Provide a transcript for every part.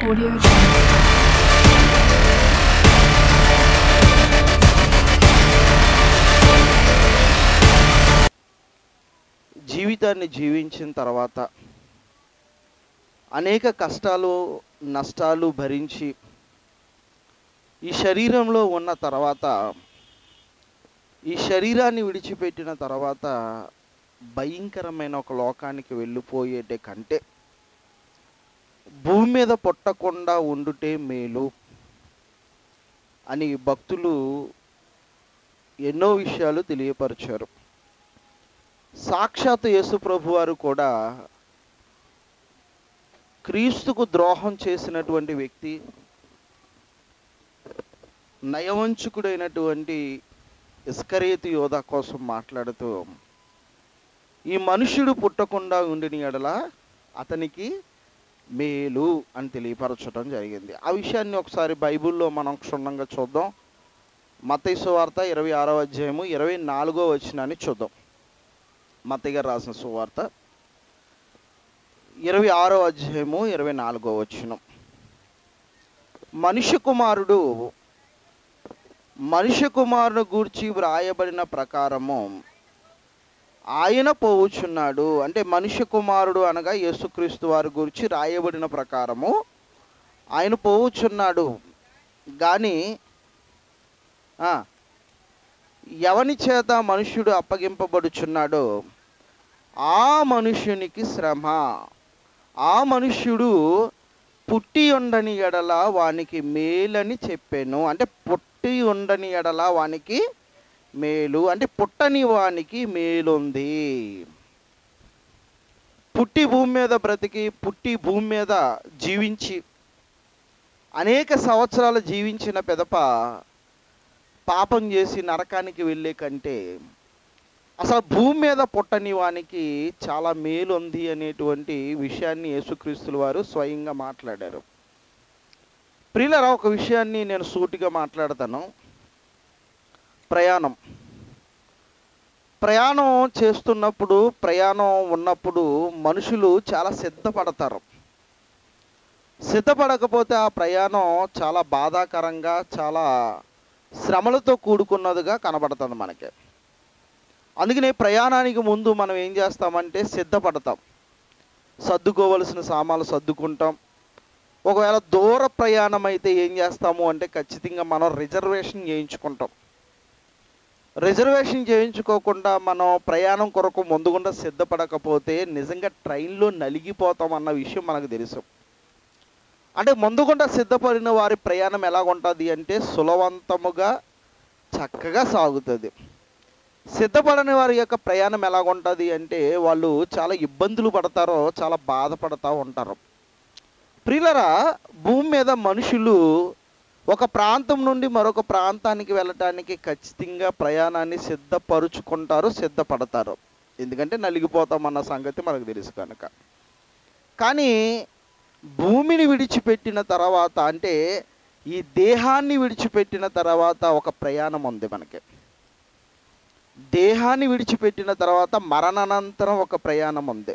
Audio Jungle. జీవితాన్ని జీవించిన తర్వాత అనేక కష్టాలు నష్టాలు భరించి ఈ శరీరంలో ఉన్న తర్వాత ఈ శరీరాన్ని విడిచిపెట్టిన తర్వాత భయంకరమైన ఒక లోకానికి వెళ్ళిపోయేటే కంటే భూమి మీద పుట్టకుండా ఉండుటే మేలు అని భక్తులు ఎన్నో విషయాలు తెలియపరిచారు సాక్షాత్ యేసు ప్రభు వారు కూడా క్రీస్తుకు ద్రోహం చేసినటువంటి వ్యక్తి నయవంచుకుడైనటువంటి ఇస్కరేతు యోధ కోసం మాట్లాడుతూ ఈ మనుష్యుడు పుట్టకుండా ఉండిన ఎడల అతనికి మేలు అని తెలియపరచడం జరిగింది ఆ విషయాన్ని ఒకసారి బైబిల్లో మనం క్షుణ్ణంగా చూద్దాం మతైసు వార్త ఇరవై ఆరో అధ్యాయము ఇరవై నాలుగో వచ్చినాన్ని చూద్దాం మత్తయ్య గారు రాసిన సువార్త ఇరవై ఆరో అధ్యాయము ఇరవై నాలుగో వచ్చిన మనుష్య కుమారుడు మనుష్య కుమారుని గూర్చి వ్రాయబడిన ప్రకారము ఆయన పోవుచున్నాడు అంటే మనుష్య కుమారుడు అనగా యేసుక్రీస్తు వారి గురించి రాయబడిన ప్రకారము ఆయన పోవుచున్నాడు కానీ ఆ, ఎవని చేత మనుష్యుడు అప్పగింపబడుచున్నాడో ఆ మనుష్యునికి శ్రమ ఆ మనుష్యుడు పుట్టి ఉండని ఎడల వానికి మేలని చెప్పాను అంటే పుట్టి ఉండని ఎడల వానికి మేలు అంటే పుట్టని వానికి మేలుంది పుట్టి భూమి మీద బ్రతికి పుట్టి భూమి మీద జీవించి అనేక సంవత్సరాలు జీవించిన పెదప పాపం చేసి నరకానికి వెళ్ళే కంటే అసలు భూమి మీద పుట్టని వానికి చాలా మేలు ఉంది అనేటువంటి విషయాన్ని యేసుక్రీస్తుల వారు స్వయంగా మాట్లాడారు ప్రియులరా ఒక విషయాన్ని నేను సూటిగా మాట్లాడతాను ప్రయాణం ప్రయాణం చేస్తున్నప్పుడు ప్రయాణం ఉన్నప్పుడు మనుషులు చాలా సిద్ధపడతారు సిద్ధపడకపోతే ఆ ప్రయాణం చాలా బాధాకరంగా చాలా శ్రమలతో కూడుకున్నదిగా కనబడుతుంది మనకి అందుకనే ప్రయాణానికి ముందు మనం ఏం చేస్తామంటే సిద్ధపడతాం సర్దుకోవలసిన సామాన్లు సర్దుకుంటాం ఒకవేళ దూర ప్రయాణం అయితే ఏం చేస్తాము అంటే ఖచ్చితంగా మనం రిజర్వేషన్ చేయించుకుంటాం రిజర్వేషన్ చేయించుకోకుండా మనం ప్రయాణం కొరకు ముందుగుండా సిద్ధపడకపోతే నిజంగా ట్రైన్లో నలిగిపోతాం అన్న విషయం మనకు తెలుసు అంటే ముందుగుండా సిద్ధపడిన వారి ప్రయాణం ఎలాగుంటుంది అంటే సులవంతముగా చక్కగా సాగుతుంది సిద్ధపడని వారి యొక్క ప్రయాణం ఎలాగుంటుంది అంటే వాళ్ళు చాలా ఇబ్బందులు పడతారో చాలా బాధపడతా ఉంటారు ప్రియులరా భూమి మీద మనుషులు ఒక ప్రాంతం నుండి మరొక ప్రాంతానికి వెళ్ళటానికి ఖచ్చితంగా ప్రయాణాన్ని సిద్ధపరుచుకుంటారు సిద్ధపడతారు ఎందుకంటే నలిగిపోతామన్న సంగతి మనకు తెలుసు కనుక కానీ భూమిని విడిచిపెట్టిన తర్వాత అంటే ఈ దేహాన్ని విడిచిపెట్టిన తర్వాత ఒక ప్రయాణం ఉంది మనకి దేహాన్ని విడిచిపెట్టిన తర్వాత మరణానంతరం ఒక ప్రయాణం ఉంది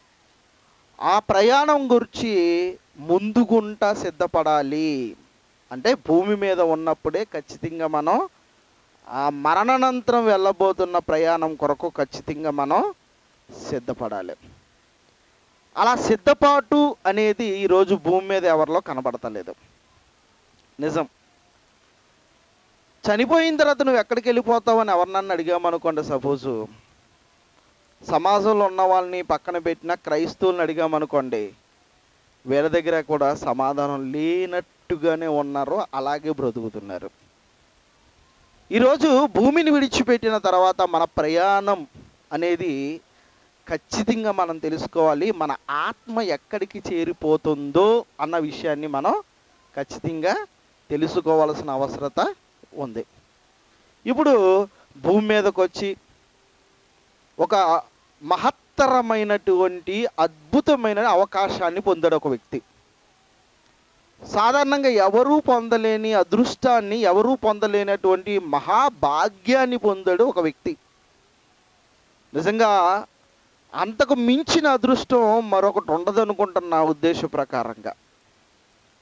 ఆ ప్రయాణం గురించి ముందుగుంటా సిద్ధపడాలి అంటే భూమి మీద ఉన్నప్పుడే ఖచ్చితంగా మనం ఆ మరణానంతరం వెళ్ళబోతున్న ప్రయాణం కొరకు ఖచ్చితంగా మనం సిద్ధపడాలి అలా సిద్ధపాటు అనేది ఈరోజు భూమి మీద ఎవరిలో కనబడతలేదు నిజం చనిపోయిన తర్వాత నువ్వు ఎక్కడికి వెళ్ళిపోతావని ఎవరినన్ను అడిగామనుకోండి సపోజు సమాజంలో ఉన్న వాళ్ళని పక్కన పెట్టిన క్రైస్తవులను అడిగామనుకోండి వీళ్ళ దగ్గర కూడా సమాధానం లేనట్టుగానే ఉన్నారు అలాగే బ్రతుకుతున్నారు ఈరోజు భూమిని విడిచిపెట్టిన తర్వాత మన ప్రయాణం అనేది ఖచ్చితంగా మనం తెలుసుకోవాలి మన ఆత్మ ఎక్కడికి చేరిపోతుందో అన్న విషయాన్ని మనం ఖచ్చితంగా తెలుసుకోవాల్సిన అవసరత ఉంది ఇప్పుడు భూమి మీదకి వచ్చి ఒక మహత్తరమైనటువంటి అద్భుతమైన అవకాశాన్ని పొందాడు ఒక వ్యక్తి సాధారణంగా ఎవరూ పొందలేని అదృష్టాన్ని ఎవరూ పొందలేనటువంటి మహాభాగ్యాన్ని పొందాడు ఒక వ్యక్తి నిజంగా అంతకు మించిన అదృష్టం మరొకటి ఉండదు అనుకుంటున్నా నా ఉద్దేశ ప్రకారంగా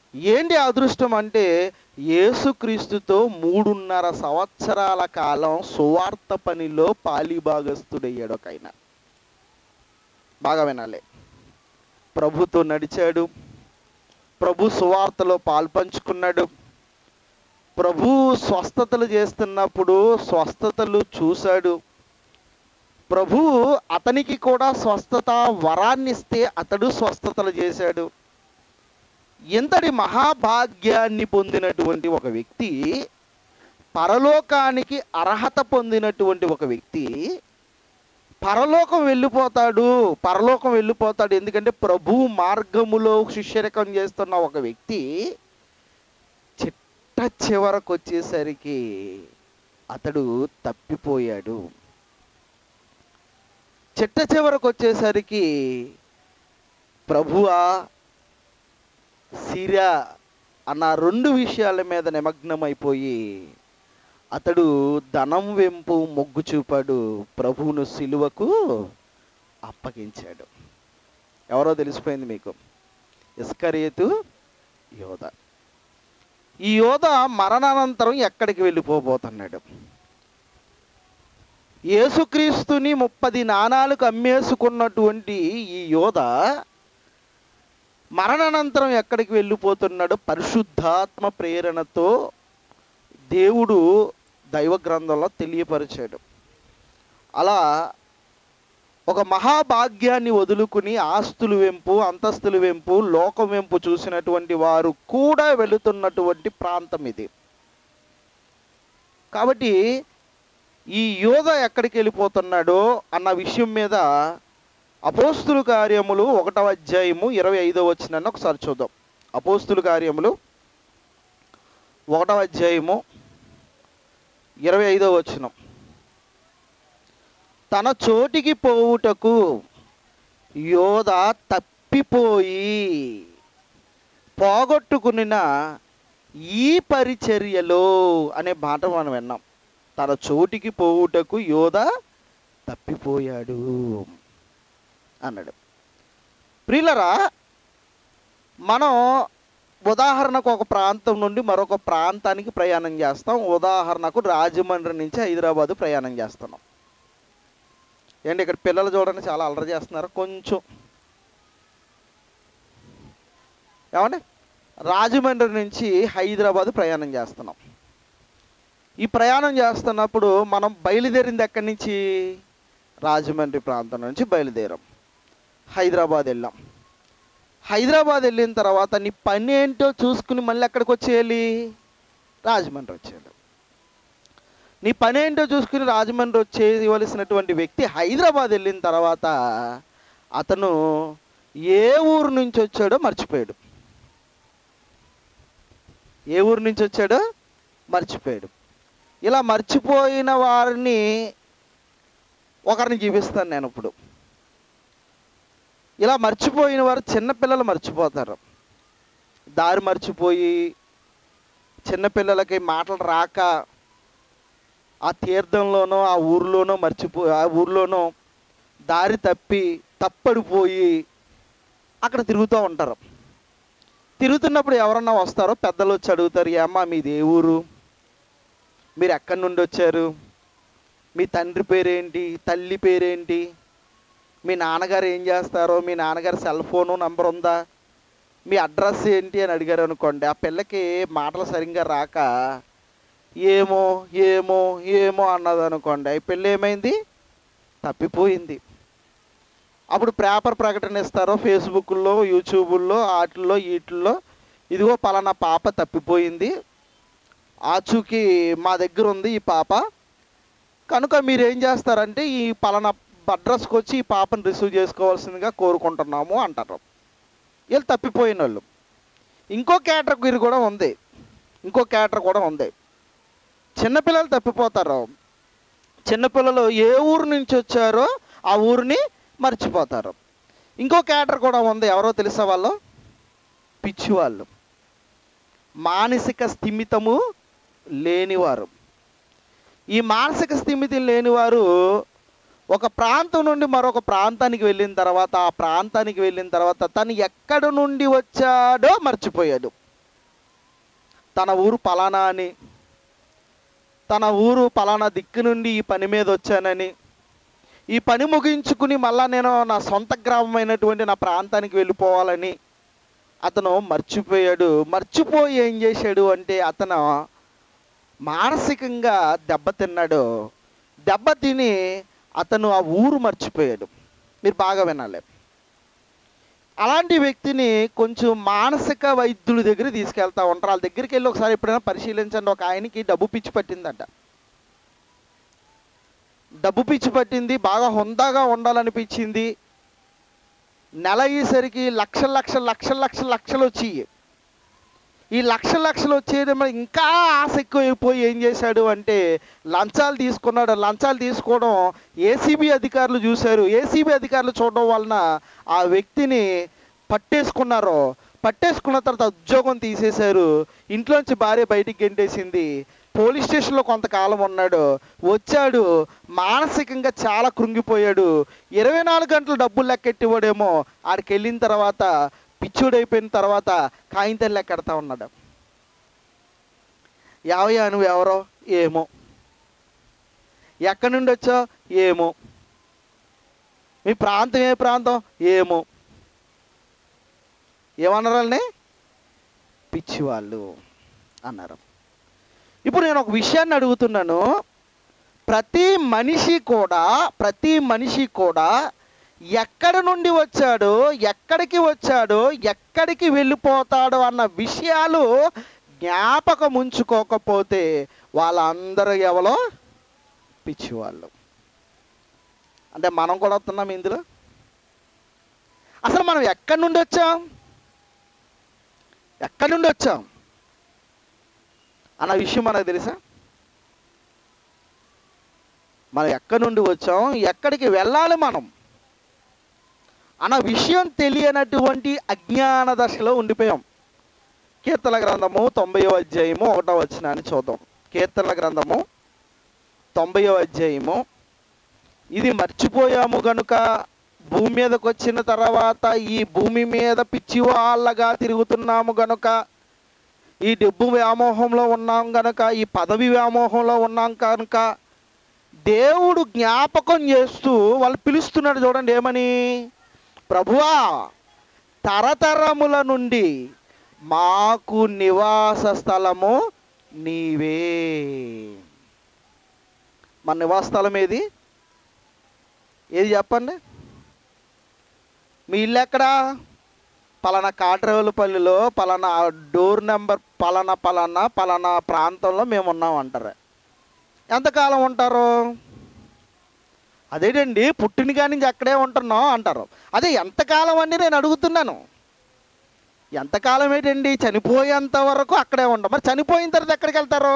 ఏంటి అదృష్టం అంటే యేసుక్రీస్తుతో మూడున్నర సంవత్సరాల కాలం సువార్త పనిలో పాలిభాగస్తుడయ్యాడు ఒక ఆయన బాగా వినాలి ప్రభుతో నడిచాడు ప్రభు సువార్తలో పాల్పంచుకున్నాడు ప్రభు స్వస్థతలు చేస్తున్నప్పుడు స్వస్థతలు చూశాడు ప్రభు అతనికి కూడా స్వస్థత వరాన్ని ఇస్తే అతడు స్వస్థతలు చేశాడు ఇంతటి మహాభాగ్యాన్ని పొందినటువంటి ఒక వ్యక్తి పరలోకానికి అర్హత పొందినటువంటి ఒక వ్యక్తి పరలోకం వెళ్ళిపోతాడు పరలోకం వెళ్ళిపోతాడు ఎందుకంటే ప్రభు మార్గములో శిష్యరకం చేస్తున్న ఒక వ్యక్తి చిట్ట చివరకు వచ్చేసరికి అతడు తప్పిపోయాడు చిట్ట చివరకు వచ్చేసరికి ప్రభువా సిరా అన్న రెండు విషయాల మీద నిమగ్నమైపోయి అతడు ధనం వెంపు మొగ్గు చూపాడు ప్రభువును సిలువకు అప్పగించాడు ఎవరో తెలిసిపోయింది మీకు ఇస్కరియతు యోధ ఈ యోధ మరణానంతరం ఎక్కడికి వెళ్ళిపోబోతున్నాడు యేసుక్రీస్తుని ముప్పది నాణాలకు అమ్మేసుకున్నటువంటి ఈ యోధ మరణానంతరం ఎక్కడికి వెళ్ళిపోతున్నాడు పరిశుద్ధాత్మ ప్రేరణతో దేవుడు దైవ గ్రంథంలో తెలియపరిచాడు అలా ఒక మహాభాగ్యాన్ని వదులుకుని ఆస్తులు వెంపు అంతస్తులు వెంపు లోకం వెంపు చూసినటువంటి వారు కూడా వెళుతున్నటువంటి ప్రాంతం ఇది కాబట్టి ఈ యోధ ఎక్కడికి వెళ్ళిపోతున్నాడో అన్న విషయం మీద అపోస్తుల కార్యములు ఒకటవ అధ్యాయము ఇరవై ఐదో వచ్చిన ఒకసారి చూద్దాం అపోస్తుల కార్యములు ఒకటవ అధ్యాయము ఇరవై ఐదో వచనం తన చోటికి పోవుటకు యోధ తప్పిపోయి పోగొట్టుకున్న ఈ పరిచర్యలో అనే మాట మనం విన్నాం తన చోటికి పోవుటకు యోధ తప్పిపోయాడు అన్నాడు ప్రియులరా మనం ఉదాహరణకు ఒక ప్రాంతం నుండి మరొక ప్రాంతానికి ప్రయాణం చేస్తాం ఉదాహరణకు రాజమండ్రి నుంచి హైదరాబాద్ ప్రయాణం చేస్తున్నాం ఏంటి ఇక్కడ పిల్లలు చూడండి చాలా అలరి చేస్తున్నారు కొంచెం ఏమండి రాజమండ్రి నుంచి హైదరాబాద్ ప్రయాణం చేస్తున్నాం ఈ ప్రయాణం చేస్తున్నప్పుడు మనం బయలుదేరింది ఎక్కడి నుంచి రాజమండ్రి ప్రాంతం నుంచి బయలుదేరాం హైదరాబాద్ వెళ్ళాం హైదరాబాద్ వెళ్ళిన తర్వాత నీ పని ఏంటో చూసుకుని మళ్ళీ ఎక్కడికి వచ్చేయాలి రాజమండ్రి వచ్చేయాలి నీ పని ఏంటో చూసుకుని రాజమండ్రి వచ్చేయవలసినటువంటి వ్యక్తి హైదరాబాద్ వెళ్ళిన తర్వాత అతను ఏ ఊరు నుంచి వచ్చాడో మర్చిపోయాడు ఏ ఊరు నుంచి వచ్చాడో మర్చిపోయాడు ఇలా మర్చిపోయిన వారిని ఒకరిని చూపిస్తాను నేను ఇప్పుడు ఇలా మర్చిపోయిన వారు చిన్నపిల్లలు మర్చిపోతారు దారి మర్చిపోయి చిన్నపిల్లలకి మాటలు రాక ఆ తీర్థంలోనో ఆ ఊర్లోనో మర్చిపో ఆ ఊర్లోనో దారి తప్పి తప్పడిపోయి అక్కడ తిరుగుతూ ఉంటారు తిరుగుతున్నప్పుడు ఎవరన్నా వస్తారో పెద్దలు వచ్చి అడుగుతారు ఏమ్మా మీది ఏ ఊరు మీరు ఎక్కడి నుండి వచ్చారు మీ తండ్రి పేరేంటి తల్లి పేరేంటి మీ నాన్నగారు ఏం చేస్తారో మీ నాన్నగారి సెల్ ఫోను నంబర్ ఉందా మీ అడ్రస్ ఏంటి అని అడిగారు అనుకోండి ఆ పిల్లకి మాటలు సరిగ్గా రాక ఏమో ఏమో ఏమో అన్నది అనుకోండి ఈ పిల్ల ఏమైంది తప్పిపోయింది అప్పుడు పేపర్ ప్రకటన ఇస్తారో ఫేస్బుక్లో యూట్యూబుల్లో వాటిల్లో వీటిల్లో ఇదిగో పలానా పాప తప్పిపోయింది ఆచూకి మా దగ్గర ఉంది ఈ పాప కనుక మీరు ఏం చేస్తారంటే ఈ పలానా అడ్రస్కి వచ్చి ఈ పాపను రిసీవ్ చేసుకోవాల్సిందిగా కోరుకుంటున్నాము అంటారు వీళ్ళు తప్పిపోయిన వాళ్ళు ఇంకో కేటగిరీ కూడా ఉంది ఇంకో కేటర్ కూడా ఉంది చిన్నపిల్లలు తప్పిపోతారు చిన్నపిల్లలు ఏ ఊరు నుంచి వచ్చారో ఆ ఊరిని మర్చిపోతారు ఇంకో కేటర్ కూడా ఉంది ఎవరో తెలుసా వాళ్ళు పిచ్చి వాళ్ళు మానసిక స్థిమితము లేనివారు ఈ మానసిక స్థిమితం లేనివారు ఒక ప్రాంతం నుండి మరొక ప్రాంతానికి వెళ్ళిన తర్వాత ఆ ప్రాంతానికి వెళ్ళిన తర్వాత తను ఎక్కడ నుండి వచ్చాడో మర్చిపోయాడు తన ఊరు పలానా అని తన ఊరు పలానా దిక్కు నుండి ఈ పని మీద వచ్చానని ఈ పని ముగించుకుని మళ్ళా నేను నా సొంత గ్రామమైనటువంటి నా ప్రాంతానికి వెళ్ళిపోవాలని అతను మర్చిపోయాడు మర్చిపోయి ఏం చేశాడు అంటే అతను మానసికంగా దెబ్బతిన్నాడు దెబ్బతిని అతను ఆ ఊరు మర్చిపోయాడు మీరు బాగా వినాలి అలాంటి వ్యక్తిని కొంచెం మానసిక వైద్యుల దగ్గర తీసుకెళ్తా ఉంటారు వాళ్ళ దగ్గరికి వెళ్ళి ఒకసారి ఎప్పుడైనా పరిశీలించండి ఒక ఆయనకి డబ్బు పిచ్చి పట్టిందంట డబ్బు పిచ్చి పట్టింది బాగా హుందాగా ఉండాలనిపించింది నెల అయ్యేసరికి లక్షల లక్షల లక్షల లక్షల లక్షలు వచ్చాయి ఈ లక్ష లక్షలు వచ్చేది మరి ఇంకా ఆశ ఎక్కువైపోయి ఏం చేశాడు అంటే లంచాలు తీసుకున్నాడు లంచాలు తీసుకోవడం ఏసీబీ అధికారులు చూశారు ఏసీబీ అధికారులు చూడడం వలన ఆ వ్యక్తిని పట్టేసుకున్నారు పట్టేసుకున్న తర్వాత ఉద్యోగం తీసేశారు ఇంట్లోంచి భార్య బయటికి గెంటేసింది పోలీస్ స్టేషన్లో కొంతకాలం ఉన్నాడు వచ్చాడు మానసికంగా చాలా కృంగిపోయాడు ఇరవై నాలుగు గంటలు డబ్బులు లెక్కెట్టివాడేమో ఆడికి వెళ్ళిన తర్వాత పిచ్చోడైపోయిన తర్వాత కాగితాలు లెక్కెడతా ఉన్నాడు యావయ్యా నువ్వు ఎవరో ఏమో ఎక్కడి నుండి వచ్చావు ఏమో మీ ప్రాంతం ఏ ప్రాంతం ఏమో ఏమన్నారని పిచ్చివాళ్ళు అన్నారు ఇప్పుడు నేను ఒక విషయాన్ని అడుగుతున్నాను ప్రతి మనిషి కూడా ప్రతి మనిషి కూడా ఎక్కడి నుండి వచ్చాడో ఎక్కడికి వచ్చాడో ఎక్కడికి వెళ్ళిపోతాడో అన్న విషయాలు జ్ఞాపకం ఉంచుకోకపోతే వాళ్ళందరూ ఎవరో పిచ్చివాళ్ళు అంటే మనం కూడా వస్తున్నాం ఇందులో అసలు మనం ఎక్కడి నుండి వచ్చాం ఎక్కడి నుండి వచ్చాం అన్న విషయం మనకు తెలుసా మనం ఎక్కడి నుండి వచ్చాం ఎక్కడికి వెళ్ళాలి మనం అన్న విషయం తెలియనటువంటి అజ్ఞాన దశలో ఉండిపోయాం కీర్తన గ్రంథము తొంభైవ అధ్యాయము ఒకటో వచ్చినాన్ని చూద్దాం కీర్తన గ్రంథము తొంభైవ అధ్యాయము ఇది మర్చిపోయాము గనుక భూమి మీదకి వచ్చిన తర్వాత ఈ భూమి మీద పిచ్చి వాళ్ళగా తిరుగుతున్నాము గనుక ఈ డబ్బు వ్యామోహంలో ఉన్నాం గనుక ఈ పదవి వ్యామోహంలో ఉన్నాం కనుక దేవుడు జ్ఞాపకం చేస్తూ వాళ్ళు పిలుస్తున్నాడు చూడండి ఏమని ప్రభువా తరతరముల నుండి మాకు నివాస స్థలము నీవే మన నివాస స్థలం ఏది ఏది చెప్పండి మీ ఇల్లు ఎక్కడా పలానా కాట్రేవులపల్లిలో పలానా డోర్ నెంబర్ పలానా పలానా పలానా ప్రాంతంలో మేము ఉన్నాం అంటారు ఎంతకాలం ఉంటారు అదేంటండి పుట్టిన కాడి నుంచి అక్కడే ఉంటున్నాం అంటారు అదే ఎంతకాలం అని నేను అడుగుతున్నాను ఎంతకాలం ఏంటండి చనిపోయేంత వరకు అక్కడే ఉంటాం మరి చనిపోయిన తర్వాత ఎక్కడికి వెళ్తారు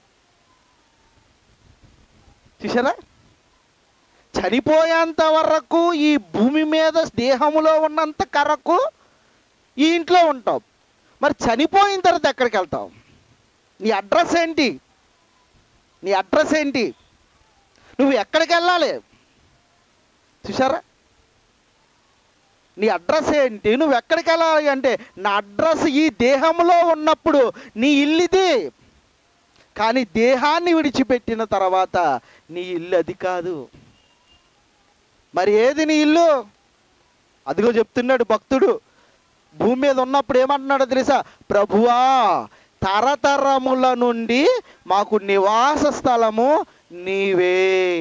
చూసారా చనిపోయేంత వరకు ఈ భూమి మీద దేహములో ఉన్నంత కరకు ఈ ఇంట్లో ఉంటాం మరి చనిపోయిన తర్వాత ఎక్కడికి వెళ్తావు నీ అడ్రస్ ఏంటి నీ అడ్రస్ ఏంటి నువ్వు ఎక్కడికి వెళ్ళాలి చూసారా నీ అడ్రస్ ఏంటి నువ్వు ఎక్కడికి వెళ్ళాలి అంటే నా అడ్రస్ ఈ దేహంలో ఉన్నప్పుడు నీ ఇల్లుది కానీ దేహాన్ని విడిచిపెట్టిన తర్వాత నీ ఇల్లు అది కాదు మరి ఏది నీ ఇల్లు అదిగో చెప్తున్నాడు భక్తుడు భూమి మీద ఉన్నప్పుడు ఏమంటున్నాడో తెలుసా ప్రభువా తరతరముల నుండి మాకు నివాస స్థలము నీవే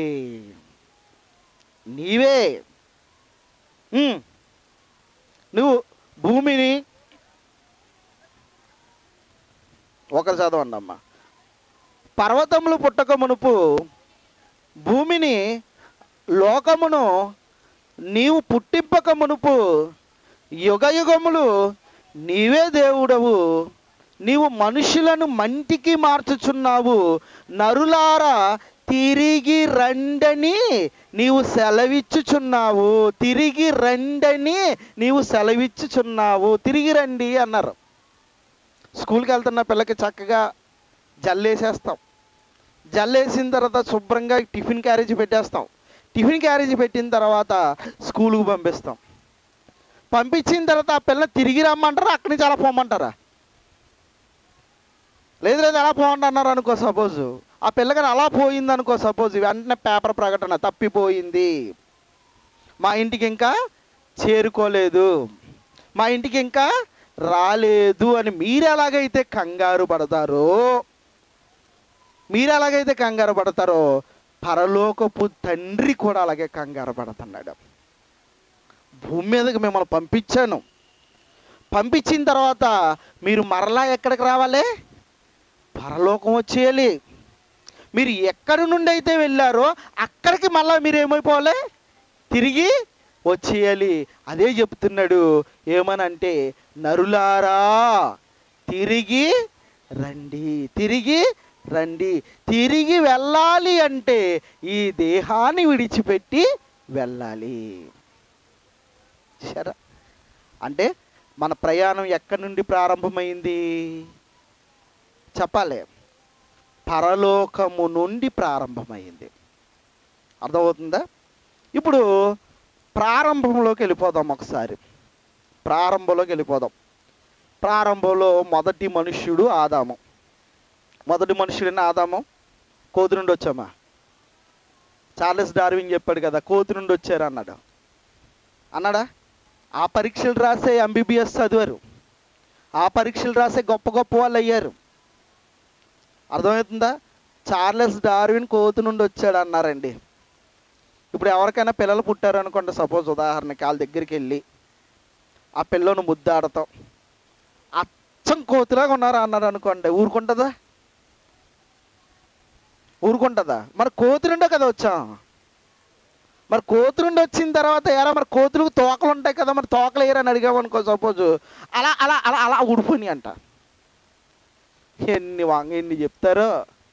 నీవే ఉమ్. నువ్వు భూమిని ఒకరు చదవండి అమ్మా పర్వతములు పుట్టక మునుపు భూమిని లోకమును నీవు పుట్టింపక మునుపు యుగ యుగములు నీవే దేవుడవు నీవు మనుషులను మంటికి మార్చుచున్నావు నరులారా తిరిగి రండని నీవు సెలవిచ్చుచున్నావు తిరిగి రండని నీవు సెలవిచ్చుచున్నావు తిరిగి రండి అన్నారు స్కూల్కి వెళ్తున్న పిల్లకి చక్కగా జల్లేసేస్తాం జల్లేసిన తర్వాత శుభ్రంగా టిఫిన్ క్యారేజీ పెట్టేస్తాం టిఫిన్ క్యారేజీ పెట్టిన తర్వాత స్కూల్కి పంపిస్తాం పంపించిన తర్వాత ఆ పిల్ల తిరిగి రమ్మంటారా అక్కడి నుంచి అలా పోమంటారా లేదు లేదు అలా పోండి అన్నారు అనుకో సపోజ్ ఆ పిల్లగాని అలా పోయింది అనుకో సపోజ్ వెంటనే పేపర్ ప్రకటన తప్పిపోయింది మా ఇంటికి ఇంకా చేరుకోలేదు మా ఇంటికి ఇంకా రాలేదు అని మీరు ఎలాగైతే కంగారు పడతారో మీరు ఎలాగైతే కంగారు పడతారో పరలోకపు తండ్రి కూడా అలాగే కంగారు పడుతున్నాడు భూమి మీదకి మిమ్మల్ని పంపించాను పంపించిన తర్వాత మీరు మరలా ఎక్కడికి రావాలి పరలోకం వచ్చేయాలి మీరు ఎక్కడి నుండి అయితే వెళ్ళారో అక్కడికి మళ్ళా మీరు ఏమైపోవాలి తిరిగి వచ్చేయాలి అదే చెప్తున్నాడు ఏమనంటే నరులారా తిరిగి రండి తిరిగి రండి తిరిగి వెళ్ళాలి అంటే ఈ దేహాన్ని విడిచిపెట్టి వెళ్ళాలి సరే అంటే మన ప్రయాణం ఎక్కడి నుండి ప్రారంభమైంది చెప్పాలి పరలోకము నుండి ప్రారంభమైంది అర్థమవుతుందా ఇప్పుడు ప్రారంభంలోకి వెళ్ళిపోదాం ఒకసారి ప్రారంభంలోకి వెళ్ళిపోదాం ప్రారంభంలో మొదటి మనుష్యుడు ఆదాము మొదటి మనుష్యుడిని ఆదాము కోతి నుండి వచ్చామా చార్లెస్ డార్విన్ చెప్పాడు కదా కోతి నుండి వచ్చారు అన్నాడు అన్నాడా ఆ పరీక్షలు రాసే ఎంబీబీఎస్ చదివారు ఆ పరీక్షలు రాసే గొప్ప గొప్ప వాళ్ళు అయ్యారు అర్థమవుతుందా చార్లెస్ డార్విన్ కోతి నుండి వచ్చాడు అన్నారండి ఇప్పుడు ఎవరికైనా పిల్లలు పుట్టారు అనుకోండి సపోజ్ ఉదాహరణకి వాళ్ళ దగ్గరికి వెళ్ళి ఆ పిల్లను ముద్దాడతాం అచ్చం కోతిలాగా ఉన్నారు అన్నారు అనుకోండి ఊరుకుంటుందా ఊరుకుంటుందా మరి కోతి నుండే కదా వచ్చాం మరి కోతి నుండి వచ్చిన తర్వాత ఎరా మరి కోతులకు తోకలు ఉంటాయి కదా మరి తోకలు వేయరని అడిగామనుకో సపోజ్ అలా అలా అలా అలా ఊడిపోయినాయి అంట ఎన్ని వాంగ ఎన్ని చెప్తారో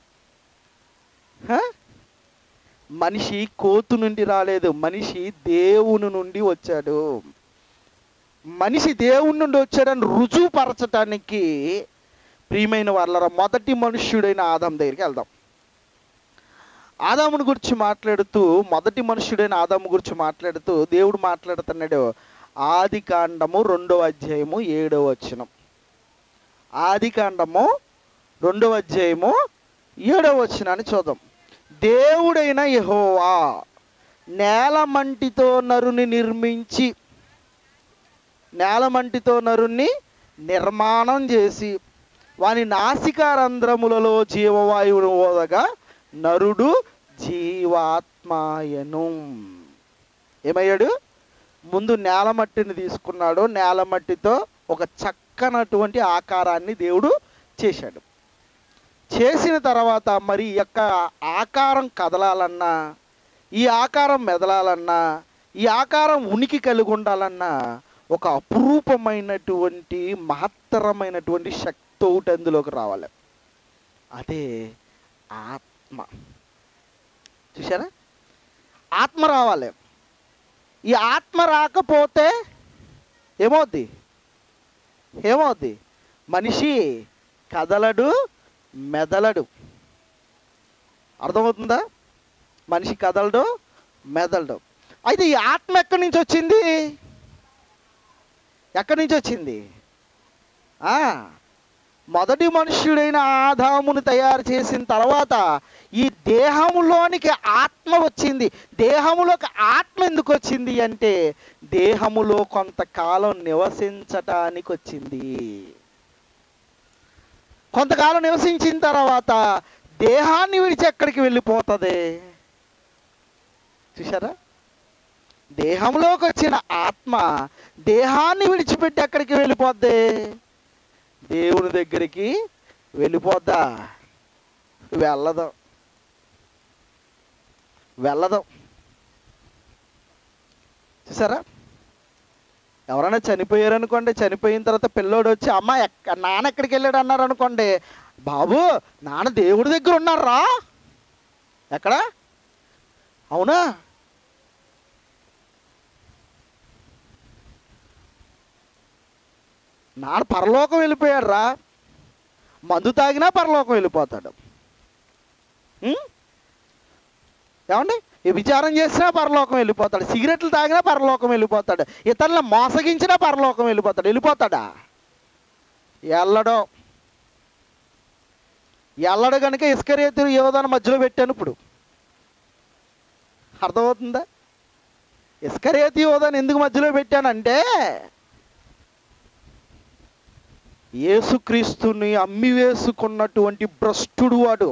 హ? మనిషి కోతు నుండి రాలేదు మనిషి దేవుని నుండి వచ్చాడు మనిషి దేవుని నుండి వచ్చాడని రుజువుపరచటానికి ప్రియమైన వాళ్ళ మొదటి మనుష్యుడైన ఆదాం దగ్గరికి వెళ్దాం ఆదాముని గురించి మాట్లాడుతూ మొదటి మనుష్యుడైన ఆదాము గురించి మాట్లాడుతూ దేవుడు మాట్లాడుతున్నాడు ఆది కాండము రెండవ అధ్యాయము ఏడవ వచనం ఆది కాండము రెండవ అధ్యాయము ఏడవ వచనాన్ని చూద్దాం దేవుడైన యెహోవా నేలమంటితో నరుని నిర్మించి నేలమంటితో నరుణ్ణి నిర్మాణం చేసి వాని నాసికారంధ్రములలో జీవవాయువును ఓదగా నరుడు జీవాత్మాయను ఏమయ్యాడు ముందు నేలమట్టిని తీసుకున్నాడు నేలమట్టితో ఒక చక్కనటువంటి ఆకారాన్ని దేవుడు చేశాడు చేసిన తర్వాత మరి ఈ యొక్క ఆకారం కదలాలన్నా ఈ ఆకారం మెదలాలన్నా ఈ ఆకారం ఉనికి కలిగి ఉండాలన్నా ఒక అపురూపమైనటువంటి మహత్తరమైనటువంటి శక్తి ఒకటి అందులోకి రావాలి అదే ఆత్మ చూసారా ఆత్మ రావాలి ఈ ఆత్మ రాకపోతే ఏమవుద్ది ఏమవుద్ది మనిషి కదలడు మెదలడు అర్థమవుతుందా మనిషి కదలడు మెదలడు అయితే ఈ ఆత్మ ఎక్కడి నుంచి వచ్చింది ఎక్కడి నుంచి వచ్చింది ఆ, మొదటి మనుష్యుడైన ఆదామును తయారు చేసిన తర్వాత ఈ దేహములోనికి ఆత్మ వచ్చింది దేహములోకి ఆత్మ ఎందుకు వచ్చింది అంటే దేహములో కొంతకాలం నివసించటానికి వచ్చింది కొంతకాలం నివసించిన తర్వాత దేహాన్ని విడిచి ఎక్కడికి వెళ్ళిపోతుంది చూసారా దేహంలోకి వచ్చిన ఆత్మ దేహాన్ని విడిచిపెట్టి ఎక్కడికి వెళ్ళిపోద్ది దేవుని దగ్గరికి వెళ్ళిపోద్దా వెళ్ళదు వెళ్ళదు చూసారా ఎవరైనా చనిపోయారు అనుకోండి చనిపోయిన తర్వాత పిల్లోడు వచ్చి అమ్మ ఎక్క నాన్న ఎక్కడికి వెళ్ళాడు అన్నారు అనుకోండి బాబు నాన్న దేవుడి దగ్గర ఉన్నారా ఎక్కడ అవునా నాన్న పరలోకం వెళ్ళిపోయాడు రా మందు తాగినా పరలోకం వెళ్ళిపోతాడు ఉం? ఏమండి ఈ విచారం చేసినా పరలోకం వెళ్ళిపోతాడు సిగరెట్లు తాగినా పరలోకం వెళ్ళిపోతాడు ఇతరులను మోసగించినా పరలోకం వెళ్ళిపోతాడు వెళ్ళిపోతాడా వెళ్ళడం ఎల్లడు కనుక ఇస్కరేతు యోధాన్ని మధ్యలో పెట్టాను ఇప్పుడు అర్థమవుతుందా ఇస్కరేతు యోధాన్ని ఎందుకు మధ్యలో పెట్టానంటే యేసుక్రీస్తుని అమ్మి వేసుకున్నటువంటి భ్రష్టుడు వాడు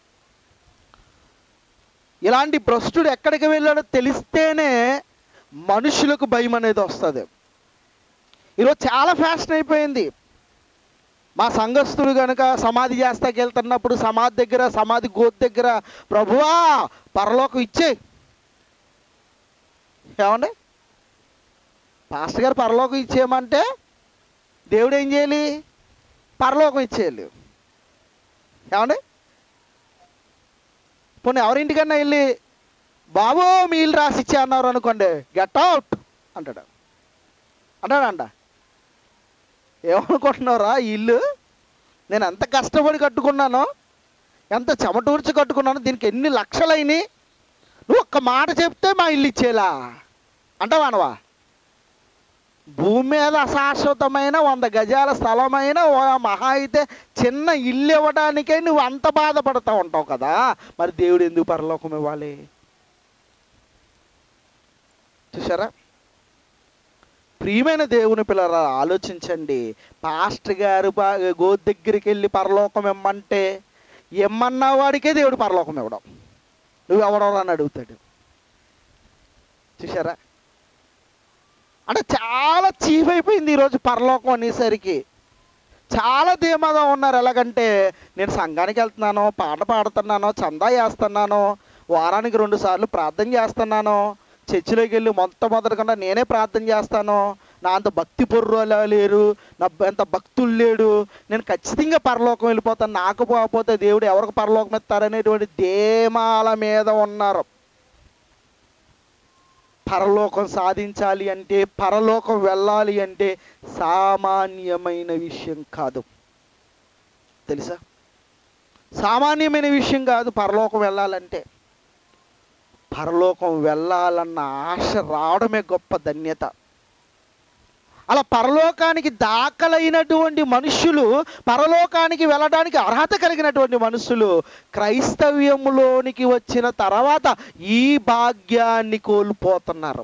ఇలాంటి భ్రష్టుడు ఎక్కడికి వెళ్ళాడో తెలిస్తేనే మనుషులకు భయం అనేది వస్తుంది ఈరోజు చాలా ఫ్యాషన్ అయిపోయింది మా సంఘస్థులు కనుక సమాధి చేస్తాకి వెళ్తున్నప్పుడు సమాధి దగ్గర సమాధి గోత్ దగ్గర ప్రభువా పరలోకం ఇచ్చే ఏమండి పాస్టర్ గారు పరలోకం ఇచ్చేయమంటే దేవుడు ఏం చేయాలి పరలోకం ఇచ్చేయాలి ఏమండి పోనీ ఎవరింటికన్నా వెళ్ళి బాబు మీ ఇల్లు రాసి ఇచ్చే అన్నారు అనుకోండి గెట్ అవుట్ అంటాడు అంటాడంట ఏమనుకుంటున్నారా ఈ ఇల్లు నేను ఎంత కష్టపడి కట్టుకున్నానో ఎంత చెమటూర్చి కట్టుకున్నానో దీనికి ఎన్ని లక్షలైనవి నువ్వు ఒక్క మాట చెప్తే మా ఇల్లు ఇచ్చేలా అంటావానవా భూమి మీద అశాశ్వతమైన వంద గజాల స్థలమైన ఓ మహా అయితే చిన్న ఇల్లు ఇవ్వడానికే నువ్వు అంత బాధపడతా ఉంటావు కదా మరి దేవుడు ఎందుకు పరలోకం ఇవ్వాలి చూసారా ప్రియమైన దేవుని పిల్లల ఆలోచించండి పాస్టర్ గారు బా- గో దగ్గరికి వెళ్ళి పరలోకం ఇమ్మంటే ఇమ్మన్న వాడికే దేవుడు పరలోకం ఇవ్వడం నువ్వు ఎవడో అని అడుగుతాడు చూసారా అంటే చాలా చీఫ్ అయిపోయింది ఈరోజు పరలోకం అనేసరికి చాలా ధీమాగా ఉన్నారు ఎలాగంటే నేను సంఘానికి వెళ్తున్నాను పాట పాడుతున్నాను చందా వేస్తున్నాను వారానికి రెండు సార్లు ప్రార్థన చేస్తున్నాను చర్చిలోకి వెళ్ళి మొట్టమొదటికన్నా నేనే ప్రార్థన చేస్తాను నా అంత భక్తి పొర్రోలా లేరు నా అంత భక్తులు లేడు నేను ఖచ్చితంగా పరలోకం వెళ్ళిపోతాను నాకు పోకపోతే దేవుడు ఎవరికి పరలోకం ఇస్తారనేటువంటి ధీమాల మీద ఉన్నారు పరలోకం సాధించాలి అంటే పరలోకం వెళ్ళాలి అంటే సామాన్యమైన విషయం కాదు తెలుసా సామాన్యమైన విషయం కాదు పరలోకం వెళ్ళాలంటే పరలోకం వెళ్ళాలన్న ఆశ రావడమే గొప్ప ధన్యత అలా పరలోకానికి దాఖలైనటువంటి మనుషులు పరలోకానికి వెళ్ళడానికి అర్హత కలిగినటువంటి మనుషులు క్రైస్తవ్యములోనికి వచ్చిన తర్వాత ఈ భాగ్యాన్ని కోల్పోతున్నారు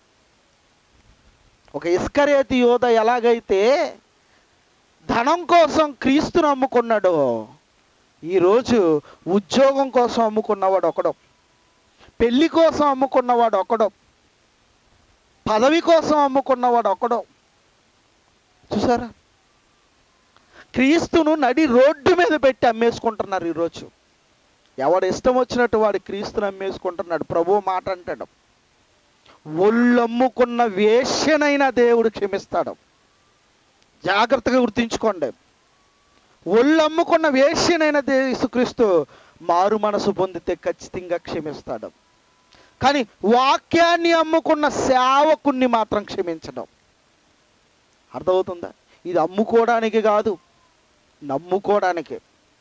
ఒక ఇస్కరేతి యోధ ఎలాగైతే ధనం కోసం క్రీస్తును అమ్ముకున్నాడో ఈరోజు ఉద్యోగం కోసం అమ్ముకున్నవాడు ఒకడు పెళ్లి కోసం అమ్ముకున్నవాడు ఒకడు పదవి కోసం అమ్ముకున్నవాడు ఒకడు చూసారా క్రీస్తును నడి రోడ్డు మీద పెట్టి అమ్మేసుకుంటున్నారు ఈరోజు ఎవడు ఇష్టం వచ్చినట్టు వాడు క్రీస్తుని అమ్మేసుకుంటున్నాడు ప్రభు మాట అంటాడు ఒళ్ళమ్ముకున్న వేష్యనైనా దేవుడు క్షమిస్తాడు జాగ్రత్తగా గుర్తుంచుకోండి ఒళ్ళు అమ్ముకున్న వేష్యనైన యేసుక్రీస్తు మారు మనసు పొందితే ఖచ్చితంగా క్షమిస్తాడు కానీ వాక్యాన్ని అమ్ముకున్న సేవకుణ్ణి మాత్రం క్షమించడం అర్థమవుతుందా ఇది అమ్ముకోవడానికి కాదు నమ్ముకోవడానికి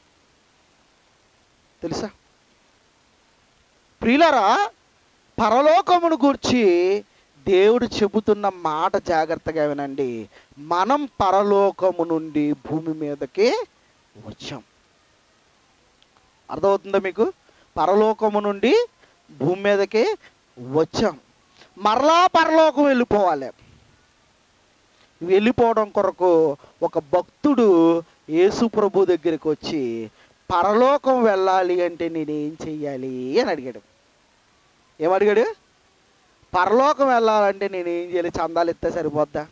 తెలుసా ప్రియులరా పరలోకమును గూర్చి దేవుడు చెబుతున్న మాట జాగ్రత్తగా వినండి మనం పరలోకము నుండి భూమి మీదకి వచ్చాం అర్థమవుతుందా మీకు పరలోకము నుండి భూమి మీదకి వచ్చాం మరలా పరలోకం వెళ్ళిపోవాలి వెళ్ళిపోవడం కొరకు ఒక భక్తుడు యేసు ప్రభు దగ్గరికి వచ్చి పరలోకం వెళ్ళాలి అంటే నేనేం చెయ్యాలి అని అడిగాడు ఏమడిగాడు పరలోకం వెళ్ళాలంటే నేను ఏం చేయాలి చందాలు ఇస్తే సరిపోద్దా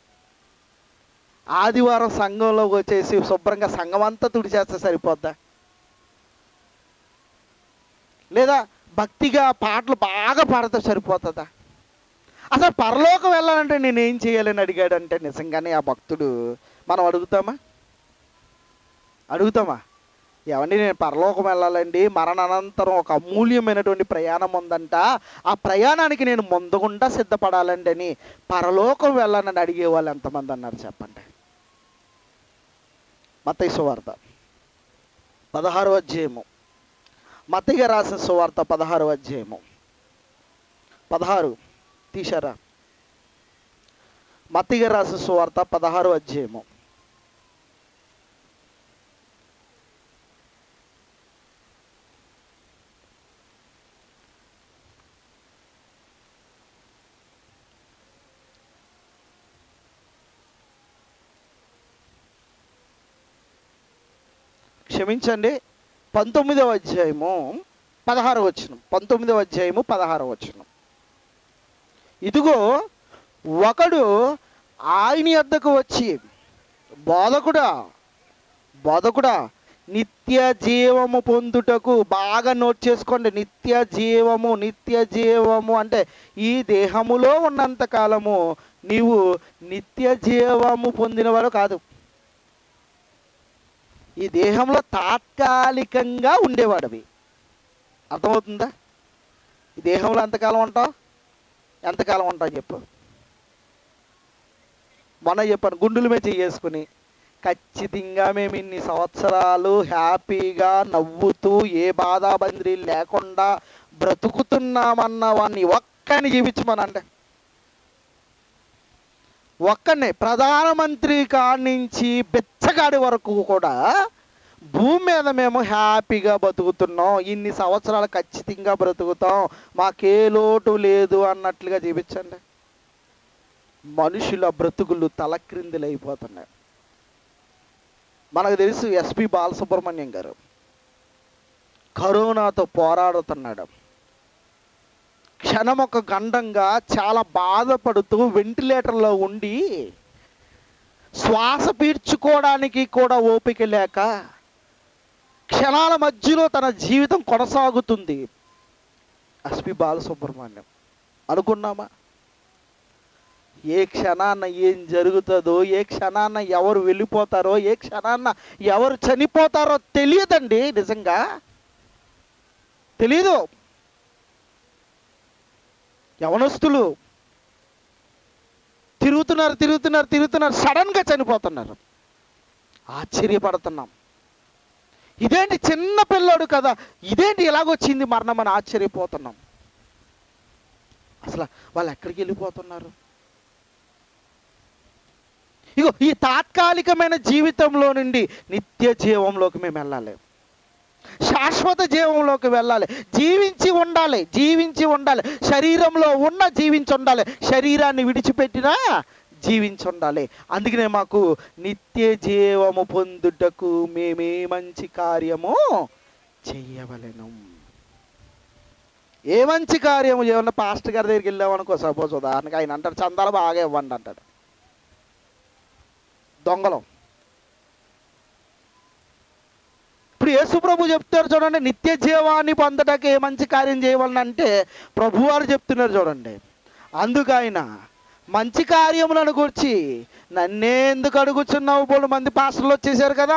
ఆదివారం సంఘంలోకి వచ్చేసి శుభ్రంగా సంఘం అంతా తుడిచేస్తే సరిపోద్దా లేదా భక్తిగా పాటలు బాగా పాడితే సరిపోతుందా అసలు పరలోకం వెళ్ళాలంటే నేను ఏం చేయాలని అడిగాడంటే నిజంగానే ఆ భక్తుడు మనం అడుగుతామా అడుగుతామా ఏమండి నేను పరలోకం వెళ్ళాలండి మరణానంతరం ఒక అమూల్యమైనటువంటి ప్రయాణం ఉందంట ఆ ప్రయాణానికి నేను ముందుగుండా సిద్ధపడాలండి అని పరలోకం వెళ్ళాలని అడిగే వాళ్ళు ఎంతమంది అన్నారు చెప్పండి మతయ్య సువార్త పదహారు అధ్యాయము మతయ్య రాసిన సువార్త పదహారు అధ్యాయము పదహారు తీశారా మతయ్య రాసిన సువార్త పదహారు అధ్యాయము క్షమించండి పంతొమ్మిదవ అధ్యాయము పదహారు వచనం పంతొమ్మిదవ అధ్యాయము పదహారు వచనం ఇదిగో ఒకడు ఆయన యొద్దకు వచ్చి బోధకుడా బోధకుడా నిత్య జీవము పొందుటకు బాగా నోట్ చేసుకోండి నిత్య జీవము నిత్య జీవము అంటే ఈ దేహములో ఉన్నంత కాలము నీవు నిత్య జీవము పొందినవాడు కాదు ఈ దేహంలో తాత్కాలికంగా ఉండేవాడివి అర్థమవుతుందా ఈ దేహంలో ఎంతకాలం ఉంటావు ఎంతకాలం ఉంటావు చెప్పు మొన్న చెప్పాను గుండుల మీద చేసుకుని ఖచ్చితంగా మేము ఇన్ని సంవత్సరాలు హ్యాపీగా నవ్వుతూ ఏ బాధాబంద్రి లేకుండా బ్రతుకుతున్నామన్న వాడిని ఒక్కని జీవించమనంటే ఒక్కనే ప్రధానమంత్రి కాడి నుంచి బెచ్చగాడి వరకు కూడా భూమి మీద మేము హ్యాపీగా బతుకుతున్నాం ఇన్ని సంవత్సరాలు ఖచ్చితంగా బ్రతుకుతాం మాకే లోటు లేదు అన్నట్లుగా జీవించండి మనుషుల బ్రతుకులు తలక్రిందులైపోతున్నాయి మనకు తెలుసు ఎస్పి బాలసుబ్రహ్మణ్యం గారు కరోనాతో పోరాడుతున్నాడు క్షణం ఒక గండంగా చాలా బాధపడుతూ వెంటిలేటర్లో ఉండి శ్వాస పీడ్చుకోవడానికి కూడా ఓపిక లేక క్షణాల మధ్యలో తన జీవితం కొనసాగుతుంది ఎస్పి బాలసుబ్రహ్మణ్యం అనుకున్నామా ఏ క్షణాన్న ఏం జరుగుతుందో ఏ క్షణాన్న ఎవరు వెళ్ళిపోతారో ఏ క్షణాన్న ఎవరు చనిపోతారో తెలియదండి నిజంగా తెలీదు యవనస్తులు తిరుగుతున్నారు తిరుగుతున్నారు తిరుగుతున్నారు సడన్గా చనిపోతున్నారు ఆశ్చర్యపడుతున్నాం ఇదేంటి చిన్న పిల్లోడు కదా ఇదేంటి ఎలాగొచ్చింది మరణం అని ఆశ్చర్యపోతున్నాం అసలు వాళ్ళు ఎక్కడికి వెళ్ళిపోతున్నారు ఇగో ఈ తాత్కాలికమైన జీవితంలో నుండి నిత్య జీవంలోకి మేము వెళ్ళాలి శాశ్వత జీవంలోకి వెళ్ళాలి జీవించి ఉండాలి జీవించి ఉండాలి శరీరంలో ఉన్న జీవించి ఉండాలి శరీరాన్ని విడిచిపెట్టినా జీవించి ఉండాలి అందుకనే మాకు నిత్య జీవము పొందుటకు మేమే మంచి కార్యము చెయ్యవలెను ఏ మంచి కార్యము ఏమన్నా పాస్టర్ గారి దగ్గరికి వెళ్ళామనుకో సపోజ్ ఉదాహరణకి ఆయన అంటాడు చందాలు బాగా ఇవ్వండి అంటాడు దొంగలం ఇప్పుడు యేసు ప్రభు చెప్తారు చూడండి నిత్య జీవాన్ని పొందడానికి ఏ మంచి కార్యం చేయవాలని అంటే ప్రభువారు చెప్తున్నారు చూడండి అందుకు ఆయన మంచి కార్యములను గురించి నన్నే ఎందుకు అడుగుచున్నావు బోడు మంది పాస్టర్లు వచ్చేసారు కదా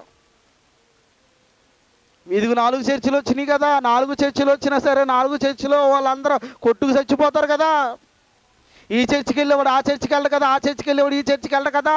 ఇదిగో నాలుగు చర్చిలు వచ్చినాయి కదా నాలుగు చర్చిలు వచ్చినా సరే నాలుగు చర్చిలో వాళ్ళందరూ కొట్టుకు చచ్చిపోతారు కదా ఈ చర్చికి వెళ్ళేవాడు ఆ చర్చికి వెళ్ళడు కదా ఆ చర్చికి వెళ్ళేవాడు ఈ చర్చికి వెళ్ళడు కదా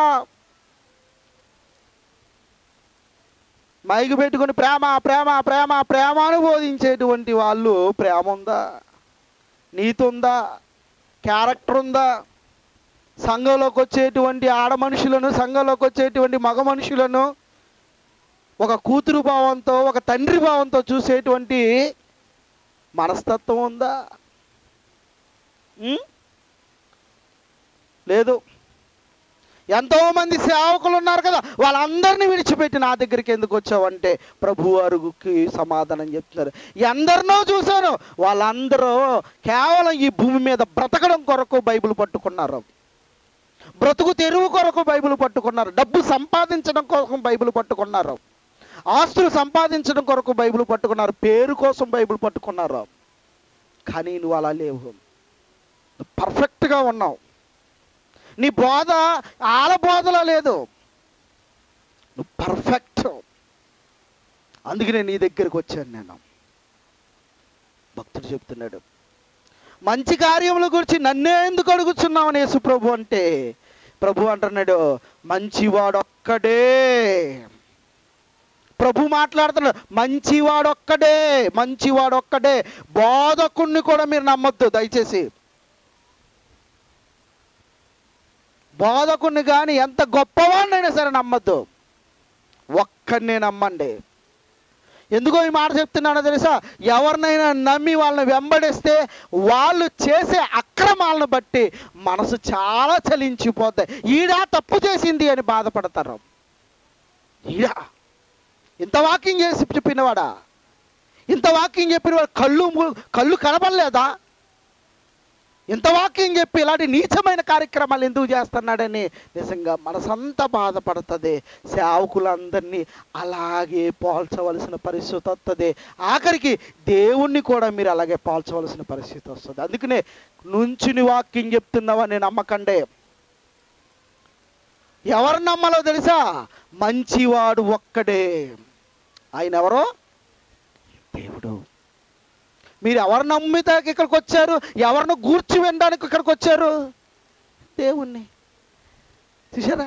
మైకు పెట్టుకుని ప్రేమ ప్రేమ ప్రేమ ప్రేమను బోధించేటువంటి వాళ్ళు ప్రేమ ఉందా నీతి ఉందా క్యారెక్టర్ ఉందా సంఘంలోకి వచ్చేటువంటి ఆడ మనుషులను సంఘంలోకి వచ్చేటువంటి మగ మనుషులను ఒక కూతురు భావంతో ఒక తండ్రి భావంతో చూసేటువంటి మనస్తత్వం ఉందా ఉం? లేదు ఎంతో మంది సేవకులు ఉన్నారు కదా వాళ్ళందరినీ విడిచిపెట్టి నా దగ్గరికి ఎందుకు వచ్చావంటే ప్రభు అరుగుకి సమాధానం చెప్తున్నారు ఎందరినో చూశాను వాళ్ళందరూ కేవలం ఈ భూమి మీద బ్రతకడం కొరకు బైబిల్ పట్టుకున్నారు బ్రతుకు తెరువు కొరకు బైబిల్ పట్టుకున్నారు డబ్బు సంపాదించడం కోసం బైబిల్ పట్టుకున్నారు ఆస్తులు సంపాదించడం కొరకు బైబిల్ పట్టుకున్నారు పేరు కోసం బైబిల్ పట్టుకున్నారు కానీ నువ్వు అలా లేవు పర్ఫెక్ట్గా ఉన్నావు నీ బోధ ఆల బోధలో లేదు నువ్వు పర్ఫెక్ట్ అందుకనే నీ దగ్గరికి వచ్చాను నేను భక్తుడు చెప్తున్నాడు మంచి కార్యముల గురించి నన్నే ఎందుకు అడుగుతున్నావు యేసు ప్రభు అంటే ప్రభు అంటున్నాడు మంచివాడొక్కడే ప్రభు మాట్లాడుతున్నాడు మంచివాడొక్కడే మంచివాడొక్కడే బోధకుణ్ణి కూడా మీరు నమ్మొద్దు దయచేసి బోధకుణ్ణి కానీ ఎంత గొప్పవాడినైనా సరే నమ్మద్దు ఒక్కడినే నమ్మండి ఎందుకో ఈ మాట చెప్తున్నానో తెలుసా ఎవరినైనా నమ్మి వాళ్ళని వెంబడిస్తే వాళ్ళు చేసే అక్రమాలను బట్టి మనసు చాలా చలించిపోతాయి ఈడ తప్పు చేసింది అని బాధపడతారు ఈడ ఇంత వాకింగ్ చేసి చెప్పినవాడా ఇంత వాకింగ్ చెప్పిన వాడు కళ్ళు ము- కళ్ళు కనబడలేదా ఇంత వాక్యం చెప్పి ఇలాంటి నీచమైన కార్యక్రమాలు ఎందుకు చేస్తున్నాడని నిజంగా మనసంతా బాధపడుతుంది సేవకులందరినీ అలాగే పోల్చవలసిన పరిస్థితి వస్తుంది ఆఖరికి దేవుణ్ణి కూడా మీరు అలాగే పోల్చవలసిన పరిస్థితి వస్తుంది అందుకనే నుంచుని వాక్యం చెప్తున్నావని నమ్మకండే ఎవరు నమ్మాలో తెలుసా మంచివాడు ఒక్కడే ఆయన ఎవరో దేవుడు మీరు ఎవరు నమ్మితే ఇక్కడికి వచ్చారు ఎవరిని గూర్చి వినడానికి ఇక్కడికి వచ్చారు దేవుణ్ణి చూసారా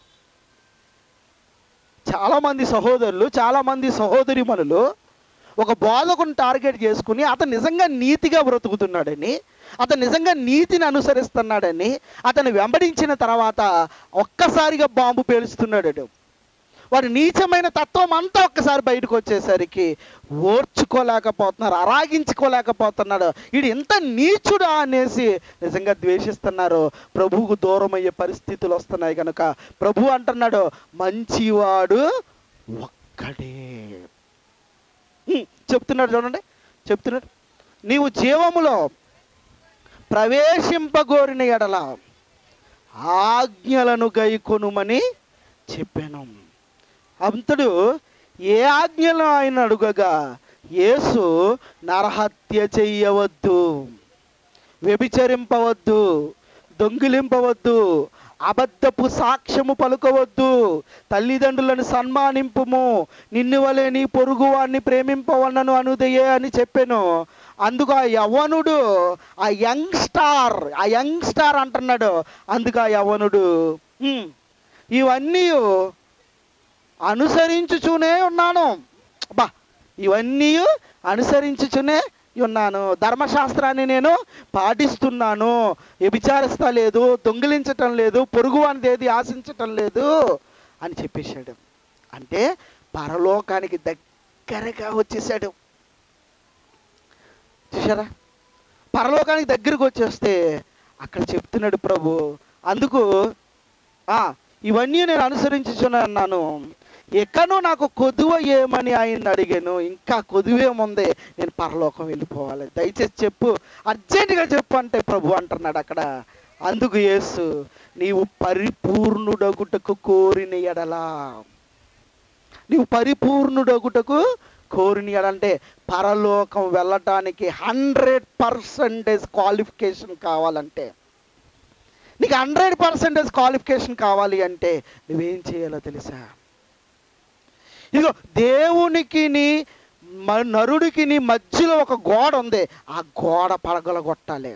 చాలా మంది సహోదరులు చాలా మంది సహోదరిమణులు ఒక బోధకుని టార్గెట్ చేసుకుని అతను నిజంగా నీతిగా బ్రతుకుతున్నాడని అతను నిజంగా నీతిని అనుసరిస్తున్నాడని అతను వెంబడించిన తర్వాత ఒక్కసారిగా బాంబు పేలుస్తున్నాడు వారి నీచమైన తత్వం అంతా ఒక్కసారి బయటకు వచ్చేసరికి ఓర్చుకోలేకపోతున్నారు అరాగించుకోలేకపోతున్నాడు వీడు ఎంత నీచుడా అనేసి నిజంగా ద్వేషిస్తున్నారు ప్రభువుకు దూరం అయ్యే పరిస్థితులు వస్తున్నాయి కనుక ప్రభు అంటున్నాడు మంచివాడు ఒక్కడే ఉమ్, చెప్తున్నాడు చూడండి చెప్తున్నాడు నీవు జీవములో ప్రవేశింపగోరిన ఎడల ఆజ్ఞలను గైకొనుమని చెప్పాను అంతడు ఏ ఆజ్ఞలు ఆయన అడుగగా యేసు నరహత్య చెయ్యవద్దు వ్యభిచరింపవద్దు దొంగిలింపవద్దు అబద్ధపు సాక్ష్యము పలుకవద్దు తల్లిదండ్రులను సన్మానింపుము నిన్ను వలె నీ పొరుగువాన్ని ప్రేమింపవన్నను అనుదయే అని చెప్పాను అందుకు ఆ యవ్వనుడు ఆ యంగ్ స్టార్ ఆ యంగ్ స్టార్ అంటున్నాడు అందుకు ఆ యవ్వనుడు "ఉమ్, ఇవన్నీ అనుసరించుచునే ఉన్నాను బా ఇవన్నీ అనుసరించుచునే ఉన్నాను ధర్మశాస్త్రాన్ని నేను పాటిస్తున్నాను వ్యభిచారిస్తా లేదు దొంగిలించటం లేదు పొరుగు ఏది ఆశించటం లేదు అని చెప్పేశాడు అంటే పరలోకానికి దగ్గరగా వచ్చేసాడు చూసారా పరలోకానికి దగ్గరకు వచ్చేస్తే అక్కడ చెప్తున్నాడు ప్రభు అందుకు ఆ ఇవన్నీ నేను అనుసరించుచున్నాను ఎక్కడో నాకు కొదువ ఏమని ఆయన అడిగాను ఇంకా కొదువేముంది నేను పరలోకం వెళ్ళిపోవాలి దయచేసి చెప్పు అర్జెంటుగా చెప్పు అంటే ప్రభు అంటున్నాడు అక్కడ అందుకు యేసు నీవు పరిపూర్ణుడగుటకు కోరిన ఎడలా నీవు పరిపూర్ణుడగుటకు కోరిన ఎడంటే పరలోకం వెళ్ళటానికి హండ్రెడ్ పర్సెంటేజ్ క్వాలిఫికేషన్ కావాలంటే నీకు హండ్రెడ్ పర్సెంటేజ్ క్వాలిఫికేషన్ కావాలి అంటే నువ్వేం చేయాలో తెలుసా ఇదిగో దేవునికి నరుడికి మధ్యలో ఒక గోడ ఉంది ఆ గోడ పడగలగొట్టాలి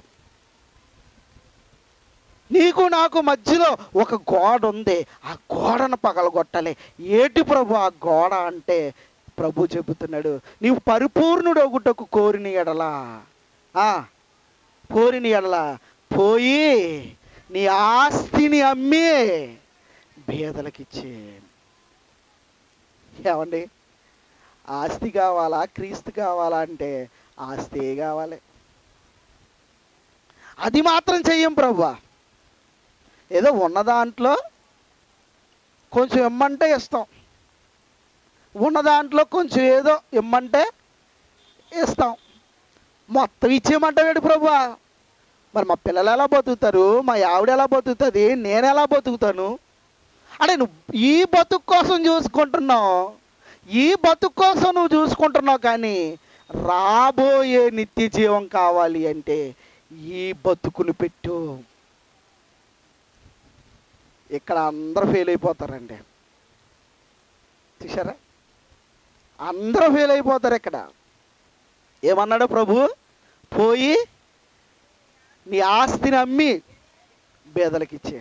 నీకు నాకు మధ్యలో ఒక గోడ ఉంది ఆ గోడను పగలగొట్టాలి ఏటి ప్రభు ఆ గోడ అంటే ప్రభు చెబుతున్నాడు నీవు పరిపూర్ణుడు ఒకటకు కోరిన ఎడలా ఆ, కోరిన ఎడలా పోయి నీ ఆస్తిని అమ్మి బేదలకిచ్చే ఏమండి ఆస్తి కావాలా క్రీస్తు కావాలా అంటే ఆస్తి కావాలి అది మాత్రం చెయ్యం ప్రభు ఏదో ఉన్న దాంట్లో కొంచెం ఇమ్మంటే ఇస్తాం ఉన్న దాంట్లో కొంచెం ఏదో ఇమ్మంటే ఇస్తాం మొత్తం ఇచ్చేయమంటావేడు ప్రభు మరి మా పిల్లలు ఎలా బతుకుతారు మా ఆవిడ ఎలా బతుకుతుంది నేను ఎలా బతుకుతాను అంటే నువ్వు ఈ బతుకు కోసం చూసుకుంటున్నావు ఈ బతుకు కోసం నువ్వు చూసుకుంటున్నావు కానీ రాబోయే నిత్య జీవం కావాలి అంటే ఈ బతుకును పెట్టు ఇక్కడ అందరూ ఫెయిల్ అయిపోతారండి చూసారా అందరూ ఫెయిల్ అయిపోతారు ఇక్కడ ఏమన్నాడు ప్రభు పోయి నీ ఆస్తిని అమ్మి బేదలకు ఇచ్చే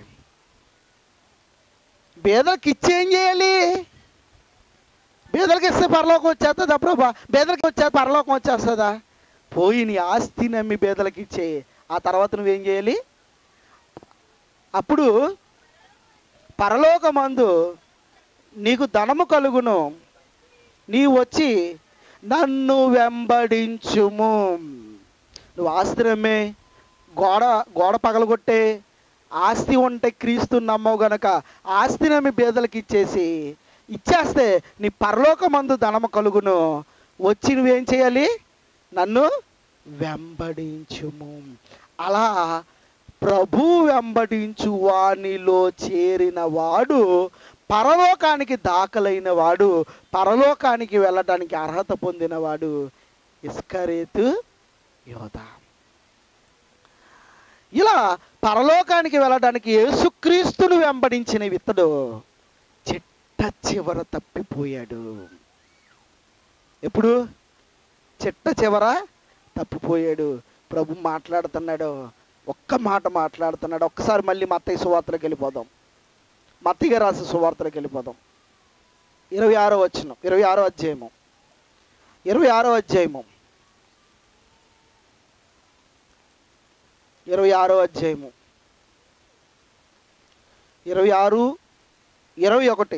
బేదలకు ఇచ్చి ఏం చేయాలి బేదలకు ఇస్తే పరలోకం వచ్చేస్తుందా ప్రభా బేదలకి వచ్చే పరలోకం వచ్చేస్తుందా పోయి నీ ఆస్తిని అమ్మి బేదలకు ఇచ్చే ఆ తర్వాత నువ్వేం చేయాలి అప్పుడు పరలోకమందు నీకు ధనము కలుగును నీవు వచ్చి నన్ను వెంబడించుము నువ్వు ఆస్తి నమ్మే గోడ గోడ పగలగొట్టే ఆస్తి ఉంటే క్రీస్తు నమ్మవు గనక ఆస్తి నమ్మి బేదలకు ఇచ్చేసి ఇచ్చేస్తే నీ పరలోకమందు ధనము కలుగును వచ్చి నువ్వేం చేయాలి నన్ను వెంబడించుము అలా ప్రభు వెంబడించు వానిలో చేరిన వాడు పరలోకానికి దాఖలైన వాడు పరలోకానికి వెళ్ళడానికి అర్హత పొందినవాడు ఇస్కరేతు యోధ ఇలా పరలోకానికి వెళ్ళడానికి యేసుక్రీస్తును వెంబడించిన ఇతడు చిట్ట చివర తప్పిపోయాడు ఎప్పుడు చిట్ట చివర తప్పిపోయాడు ప్రభు మాట్లాడుతున్నాడు ఒక్క మాట మాట్లాడుతున్నాడు ఒక్కసారి మళ్ళీ మత్తయ్య సువార్తలకు వెళ్ళిపోదాం మత్తయ్య రాసిన సువార్తలకు వెళ్ళిపోదాం ఇరవై ఆరో వచ్చిన ఇరవై ఆరో అధ్యాయము ఇరవై ఆరో అధ్యాయము ఇరవై ఆరో అధ్యాయము ఇరవై ఆరు ఇరవై ఒకటి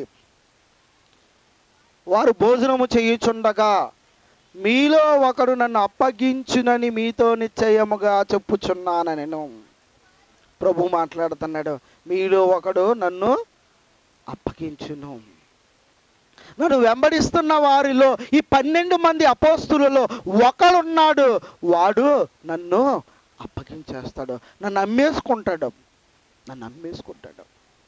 వారు భోజనము చేయుచుండగా మీలో ఒకడు నన్ను అప్పగించునని మీతో నిశ్చయముగా చెప్పుచున్నాను నేను ప్రభు మాట్లాడుతున్నాడు మీలో ఒకడు నన్ను అప్పగించును నన్ను వెంబడిస్తున్న వారిలో ఈ పన్నెండు మంది అపోస్తులలో ఒకడున్నాడు వాడు నన్ను అప్పగించేస్తాడు నన్ను అమ్మేసుకుంటాడు నన్ను అమ్మేసుకుంటాడు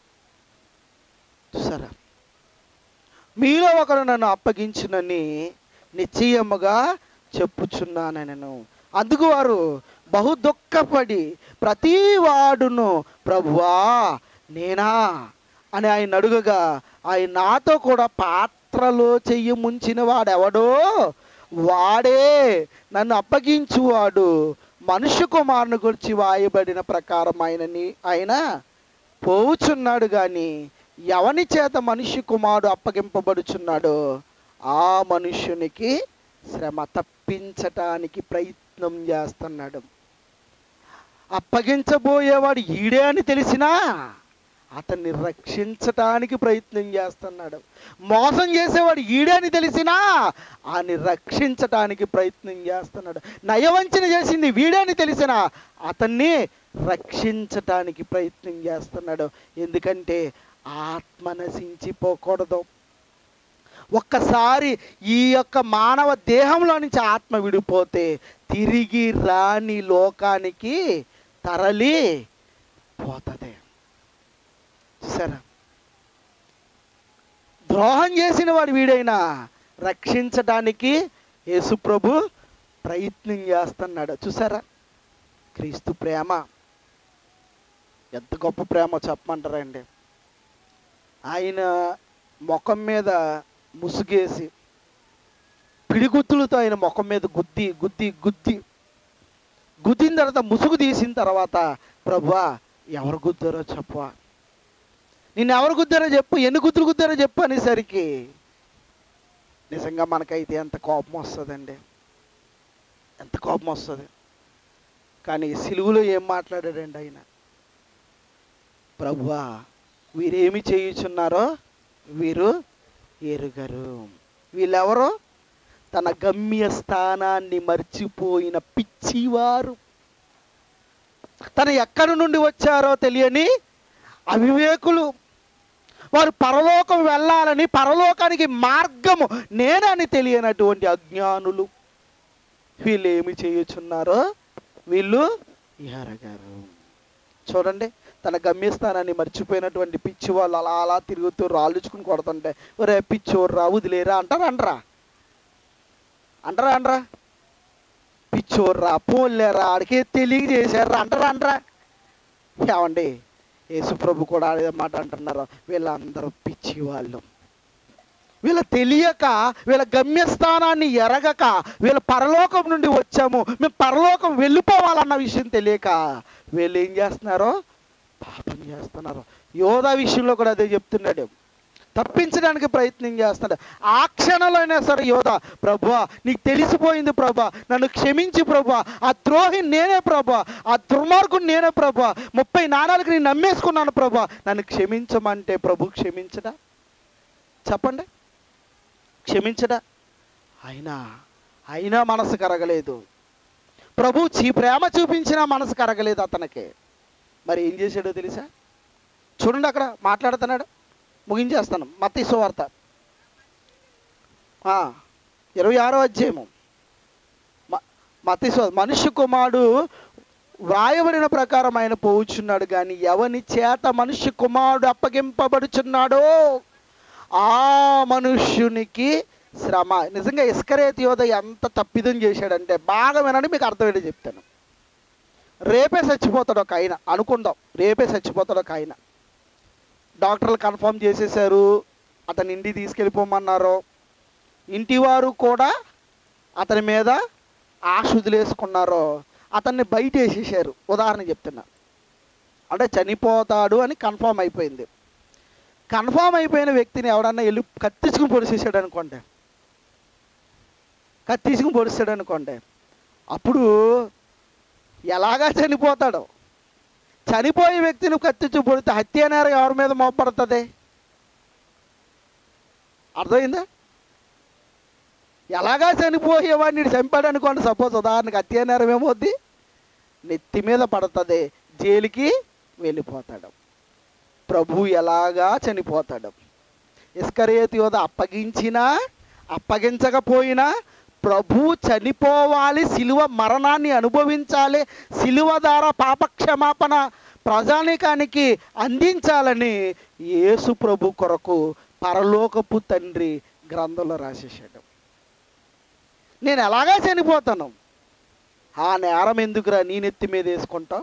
చూసారా మీలో ఒకడు నన్ను అప్పగించునని నిశ్చయముగా చెప్పుచున్నాను నేను అందుకు వారు బహు దుఃఖపడి ప్రతి వాడును ప్రభువా నేనా అని ఆయన అడుగగా ఆయన నాతో కూడా పాత్రలో చెయ్యి ముంచిన వాడెవడో వాడే నన్ను అప్పగించువాడు మనుష్య కుమారుని గురించి వాయబడిన ప్రకారం ఆయనని ఆయన పోవుచున్నాడు కానీ ఎవని చేత మనిషి కుమారుడు అప్పగింపబడుచున్నాడో ఆ మనుష్యునికి శ్రమ తప్పించటానికి ప్రయత్నం చేస్తున్నాడు అప్పగించబోయేవాడు ఈడే అని తెలిసినా అతన్ని రక్షించటానికి ప్రయత్నం చేస్తున్నాడు మోసం చేసేవాడు ఈడే అని తెలిసినా ఆని రక్షించటానికి ప్రయత్నం చేస్తున్నాడు నయవంచన చేసింది వీడే అని తెలిసినా అతన్ని రక్షించటానికి ప్రయత్నం చేస్తున్నాడు ఎందుకంటే ఆత్మ నశించిపోకూడదు ఒక్కసారి ఈ యొక్క మానవ దేహంలో నుంచి ఆత్మ విడిపోతే తిరిగి రాని లోకానికి తరలి పోతుంది చూసారా ద్రోహం చేసిన వాడు వీడైనా రక్షించడానికి యేసుప్రభు ప్రయత్నం చేస్తున్నాడు చూసారా క్రీస్తు ప్రేమ ఎంత గొప్ప ప్రేమ చెప్పమంటారండి ఆయన ముఖం మీద ముసుగేసి పిడిగుత్తులతో ఆయన ముఖం మీద గుద్ది గుద్ది గుద్ది గుద్దిన తర్వాత ముసుగు తీసిన తర్వాత ప్రభువా ఎవరు గుద్దారో చెప్పవా నిన్ను ఎవరు గుద్దారో చెప్పు ఎన్ని గుద్దులు గుద్దారో చెప్పు అనేసరికి నిజంగా మనకైతే ఎంత కోపం వస్తుందండి ఎంత కోపం వస్తుంది కానీ సిలువులో ఏం మాట్లాడాడండి ఆయన ప్రభువా వీరేమి చేయుచున్నారో వీరు ఎరుగరు వీళ్ళెవరు తన గమ్య స్థానాన్ని మర్చిపోయిన పిచ్చివారు తను ఎక్కడి నుండి వచ్చారో తెలియని అవివేకులు వారు పరలోకం వెళ్ళాలని పరలోకానికి మార్గము నేనని తెలియనటువంటి అజ్ఞానులు వీళ్ళు ఏమి చేయుచున్నారో వీళ్ళు ఎరగారు చూడండి తన గమ్యస్థానాన్ని మర్చిపోయినటువంటి పిచ్చి వాళ్ళు అలా అలా తిరుగుతూ రాళ్ళుచుకుని కొడుతుంటే ఒరే పిచ్చోర్రా వదిలేరా అంటారా అంటరా అంటారా అంటరా పిచ్చోర్రా పోలేరా ఆడికే తెలియజేశారా అంటారా అంటరా ఏమండి యేసుప్రభు కూడా అదే మాట అంటున్నారు వీళ్ళందరూ పిచ్చి వాళ్ళు వీళ్ళ తెలియక వీళ్ళ గమ్యస్థానాన్ని ఎరగక వీళ్ళ పరలోకం నుండి వచ్చాము మేము పరలోకం వెళ్ళిపోవాలన్న విషయం తెలియక వీళ్ళు ఏం చేస్తున్నారో పాపం చేస్తున్నారు యోధా విషయంలో కూడా అదే చెప్తున్నాడు తప్పించడానికి ప్రయత్నం చేస్తున్నాడు ఆ క్షణంలో అయినా సరే యోధ ప్రభా నీకు తెలిసిపోయింది ప్రభా నన్ను క్షమించి ప్రభా ఆ ద్రోహి నేనే ప్రభా ఆ దుర్మార్గుడు నేనే ప్రభా ముప్పై నాణాలకు నేను నమ్మేసుకున్నాను ప్రభా నన్ను క్షమించమంటే ప్రభు క్షమించడా చెప్పండి క్షమించడా అయినా అయినా మనసు కరగలేదు ప్రభు చీ ప్రేమ చూపించినా మనసు కరగలేదు అతనికి మరి ఏం చేశాడో తెలుసా చూడండి అక్కడ మాట్లాడుతున్నాడు ముగించేస్తాను మత్తయి సువార్త ఆ, ఇరవై ఆరో అధ్యాయము మ- మతీసు మనుష్య కుమారుడు వ్రాయబడిన ప్రకారం ఆయన పోవుచున్నాడు కానీ ఎవని చేత మనుష్య కుమారుడు అప్పగింపబడుచున్నాడో ఆ మనుష్యునికి శ్రమ నిజంగా ఇస్కరేతి యోధ ఎంత తప్పిదం చేశాడంటే బాగా వినండి మీకు అర్థమయ్యేది చెప్తాను రేపే చచ్చిపోతాడు ఒక ఆయన అనుకుందాం రేపే చచ్చిపోతాడు ఒక ఆయన డాక్టర్లు కన్ఫర్మ్ చేసేసారు అతని ఇంటికి తీసుకెళ్ళిపోమన్నారు ఇంటి వారు కూడా అతని మీద ఆశ వదిలేసుకున్నారు అతన్ని బయట వేసేసారు ఉదాహరణ చెప్తున్నా అంటే చనిపోతాడు అని కన్ఫర్మ్ అయిపోయింది కన్ఫర్మ్ అయిపోయిన వ్యక్తిని ఎవడన్నా వెళ్ళి కత్తిసుకుని పొడిచేసాడు అనుకోండి కత్తిసుకుని పొడిచాడు అనుకోండి అప్పుడు ఎలాగా చనిపోతాడు చనిపోయే వ్యక్తిని కత్తిచ్చు పొడితే హత్య నేరం ఎవరి మీద మోపడుతుంది అర్థమైందా ఎలాగా చనిపోయేవాడిని చంపాడు అనుకోండి సపోజ్ ఉదాహరణకి హత్య నేరం ఏమవుద్ది నెత్తి మీద పడుతుంది జైలుకి వెళ్ళిపోతాడు ప్రభు ఎలాగా చనిపోతాడు ఇస్కరేతు యోధ అప్పగించినా అప్పగించకపోయినా ప్రభు చనిపోవాలి సిలువ మరణాన్ని అనుభవించాలి సిలువ ద్వారా పాపక్షమాపణ ప్రజానికానికి అందించాలని యేసు ప్రభు కొరకు పరలోకపు తండ్రి గ్రంథంలో రాసేసాడు నేను ఎలాగా చనిపోతాను ఆ నేరం ఎందుకురా నీ నెత్తి మీద వేసుకుంటావు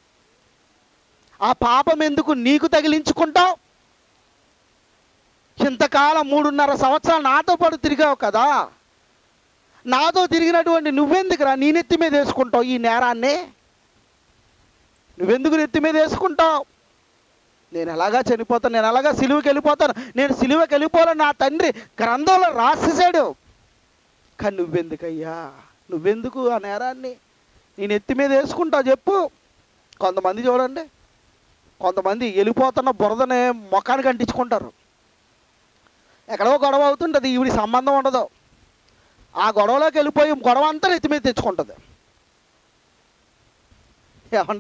ఆ పాపం ఎందుకు నీకు తగిలించుకుంటావు ఇంతకాలం మూడున్నర సంవత్సరాలు నాతో పాటు తిరిగావు కదా నాతో తిరిగినటువంటి నువ్వెందుకురా నీ నెత్తి మీద వేసుకుంటావు ఈ నేరాన్ని నువ్వెందుకు నెత్తి మీద వేసుకుంటావు నేను ఎలాగా చనిపోతాను నేను ఎలాగా సిలువకి వెళ్ళిపోతాను నేను సిలువకి వెళ్ళిపోవాలని నా తండ్రి గ్రంథంలో రాసేసాడు కానీ నువ్వెందుకయ్యా నువ్వెందుకు ఆ నేరాన్ని నేను ఎత్తి మీద వేసుకుంటావు చెప్పు కొంతమంది చూడండి కొంతమంది వెళ్ళిపోతున్న బురదనే ముఖానికి అంటించుకుంటారు ఎక్కడో గొడవ అవుతుంటుంది ఈవిడి సంబంధం ఉండదు ఆ గొడవలోకి వెళ్ళిపోయి గొడవ అంతా ఎత్తి మీద తెచ్చుకుంటుంది ఏమండి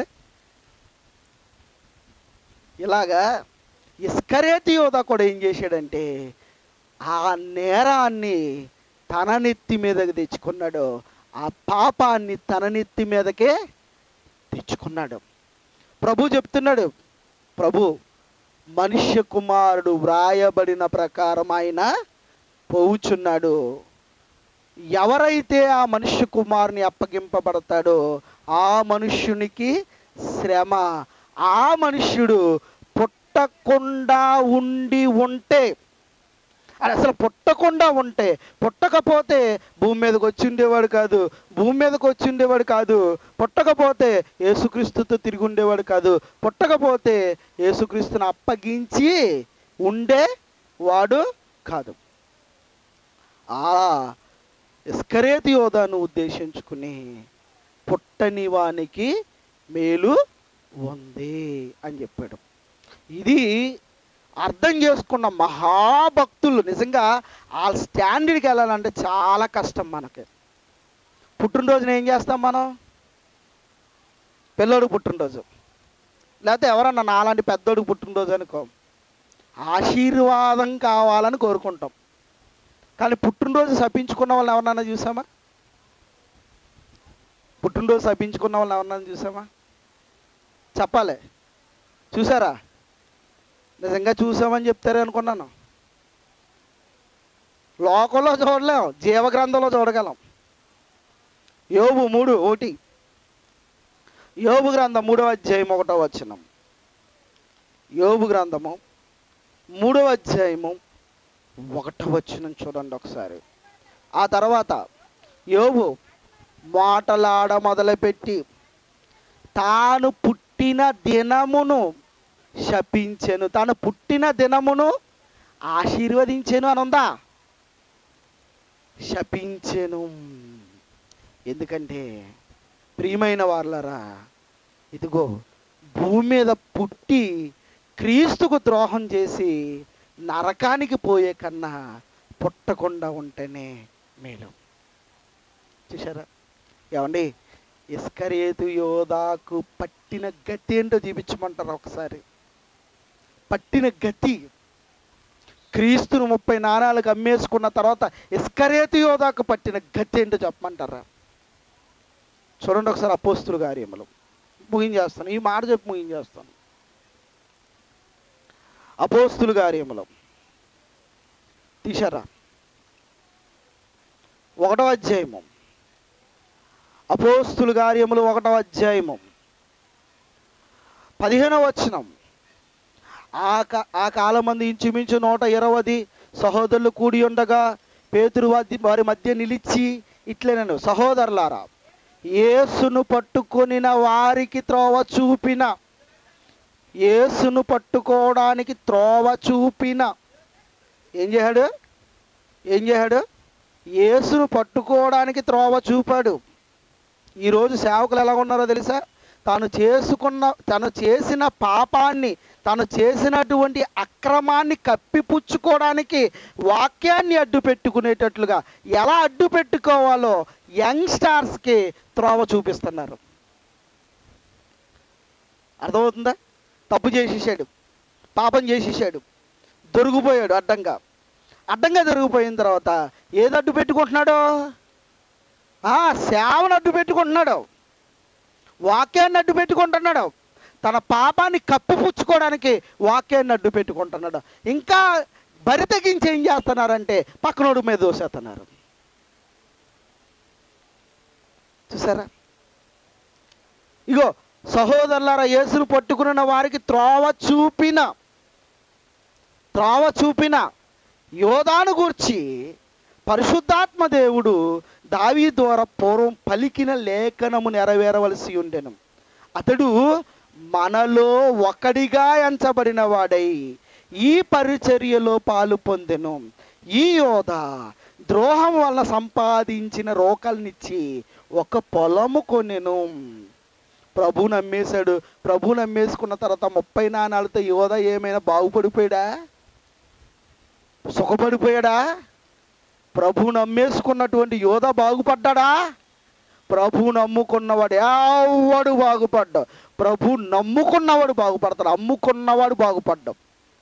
ఇలాగా ఇస్కరేతి యోధ కూడా ఏం చేశాడంటే ఆ నేరాన్ని తన నెత్తి మీదకి తెచ్చుకున్నాడు ఆ పాపాన్ని తన నెత్తి మీదకే తెచ్చుకున్నాడు ప్రభు చెప్తున్నాడు ప్రభు మనుష్య కుమారుడు వ్రాయబడిన ప్రకారం ఆయన పోవుచున్నాడు ఎవరైతే ఆ మనుష్య కుమారుని అప్పగింపబడతాడో ఆ మనుష్యునికి శ్రమ ఆ మనుష్యుడు పుట్టకుండా ఉండి ఉంటే అది అసలు పుట్టకుండా ఉంటే పుట్టకపోతే భూమి మీదకి వచ్చి ఉండేవాడు కాదు భూమి మీదకి వచ్చి ఉండేవాడు కాదు పుట్టకపోతే యేసుక్రీస్తుతో తిరిగి ఉండేవాడు కాదు పుట్టకపోతే యేసుక్రీస్తుని అప్పగించి ఉండే వాడు కాదు ఆ ఇస్కరేతి యోధాను ఉద్దేశించుకుని పుట్టని వానికి మేలు ఉంది అని చెప్పాడు ఇది అర్థం చేసుకున్న మహాభక్తులు నిజంగా వాళ్ళ స్టాండర్డ్కి వెళ్ళాలంటే చాలా కష్టం మనకి పుట్టినరోజున ఏం చేస్తాం మనం పిల్లోడు పుట్టినరోజు లేకపోతే ఎవరన్నా నాలాంటి పెద్దోడికి పుట్టినరోజు అనుకో ఆశీర్వాదం కావాలని కోరుకుంటాం కానీ పుట్టినరోజు శపించుకున్న వాళ్ళని ఎవరన్నా చూసామా పుట్టినరోజు శపించుకున్న వాళ్ళని ఎవరన్నా చూసామా చెప్పాలి చూసారా నిజంగా చూసామని చెప్తారే అనుకున్నాను లోకంలో చూడలేం జీవగ్రంథంలో చూడగలం యోబు మూడు ఒకటి యోబు గ్రంథం మూడవ అధ్యాయం ఒకటో వచనం యోబు గ్రంథము మూడవ అధ్యాయము ఒకటో వచనం చూడండి ఒకసారి ఆ తర్వాత యోబు మాటలాడ మొదలుపెట్టి తాను పుట్టిన దినమును శపించెను తాను పుట్టిన దినమును ఆశీర్వదించెను అని ఉందా శపించెను ఎందుకంటే ప్రియమైన వాళ్ళరా ఇదిగో భూమి మీద పుట్టి క్రీస్తుకు ద్రోహం చేసి నరకానికి పోయే కన్నా పుట్టకుండా ఉంటేనే మేలు చూసారా ఏమండి ఇస్కరేతు యోధాకు పట్టిన గతి ఏంటో చూపించమంటారు ఒకసారి పట్టిన గతి క్రీస్తును ముప్పై నాణాలకు అమ్మేసుకున్న తర్వాత ఇస్కరేతు యోధాకు పట్టిన గతి ఏంటో చెప్పమంటారా చూడండి ఒకసారి అపోస్తులు కార్యములు ముగించేస్తాను ఈ మాట చెప్పి ముగించేస్తాను అపోస్తులు కార్యములు తీశారా ఒకటో అధ్యాయము అపోస్తులు కార్యములు ఒకటో అధ్యాయము పదిహేనవ వచనం ఆ కా ఆ కాలమంది ఇంచుమించు నూట ఇరవది సహోదరులు కూడి ఉండగా పేతురు వారి- వారి మధ్య నిలిచి ఇట్లనను సహోదరులారా యేసును పట్టుకొనిన వారికి త్రోవ చూపిన యేసును పట్టుకోవడానికి త్రోవ చూపిన ఏం చేశాడు ఏం చేశాడు యేసును పట్టుకోవడానికి త్రోవ చూపాడు ఈరోజు సేవకులు ఎలా ఉన్నారో తెలుసా తాను చేసుకున్న తను చేసిన పాపాన్ని తను చేసినటువంటి అక్రమాన్ని కప్పిపుచ్చుకోవడానికి వాక్యాన్ని అడ్డు పెట్టుకునేటట్లుగా ఎలా అడ్డు పెట్టుకోవాలో యంగ్స్టార్స్కి త్రోవ చూపిస్తున్నారు అర్థమవుతుందా తప్పు చేసేసాడు పాపం చేసేసాడు దొరికిపోయాడు అడ్డంగా అడ్డంగా దొరికిపోయిన తర్వాత ఏది అడ్డు పెట్టుకుంటున్నాడు ఆ, సేవను అడ్డు పెట్టుకుంటున్నాడు వాక్యాన్ని అడ్డు పెట్టుకుంటున్నాడు తన పాపాన్ని కప్పిపుచ్చుకోవడానికి వాక్యాన్ని అడ్డు పెట్టుకుంటున్నాడు ఇంకా బరి తెగించి ఏం చేస్తున్నారంటే పక్కనోడు మీద దోసేస్తున్నారు చూసారా ఇగో సహోదరులారా యేసును పట్టుకున్న వారికి త్రోవ చూపిన త్రోవ చూపిన యోధాను గూర్చి పరిశుద్ధాత్మ దేవుడు దావీ ద్వారా పూర్వం పలికిన లేఖనము నెరవేరవలసి ఉండెను అతడు మనలో ఒకడిగా ఎంచబడిన వాడై ఈ పరిచర్యలో పాలు పొందెను ఈ యోధ ద్రోహం వల్ల సంపాదించిన రోకల్నిచ్చి ఒక పొలము కొనెను ప్రభు నమ్మేశాడు ప్రభు నమ్మేసుకున్న తర్వాత ముప్పై నాణాలతో యోధ ఏమైనా బాగుపడిపోయాడా సుఖపడిపోయాడా ప్రభు నమ్మేసుకున్నటువంటి యోధ బాగుపడ్డాడా ప్రభు నమ్ముకున్నవాడు ఎవడు బాగుపడ్డా ప్రభు నమ్ముకున్నవాడు బాగుపడతాడు అమ్ముకున్నవాడు బాగుపడ్డాం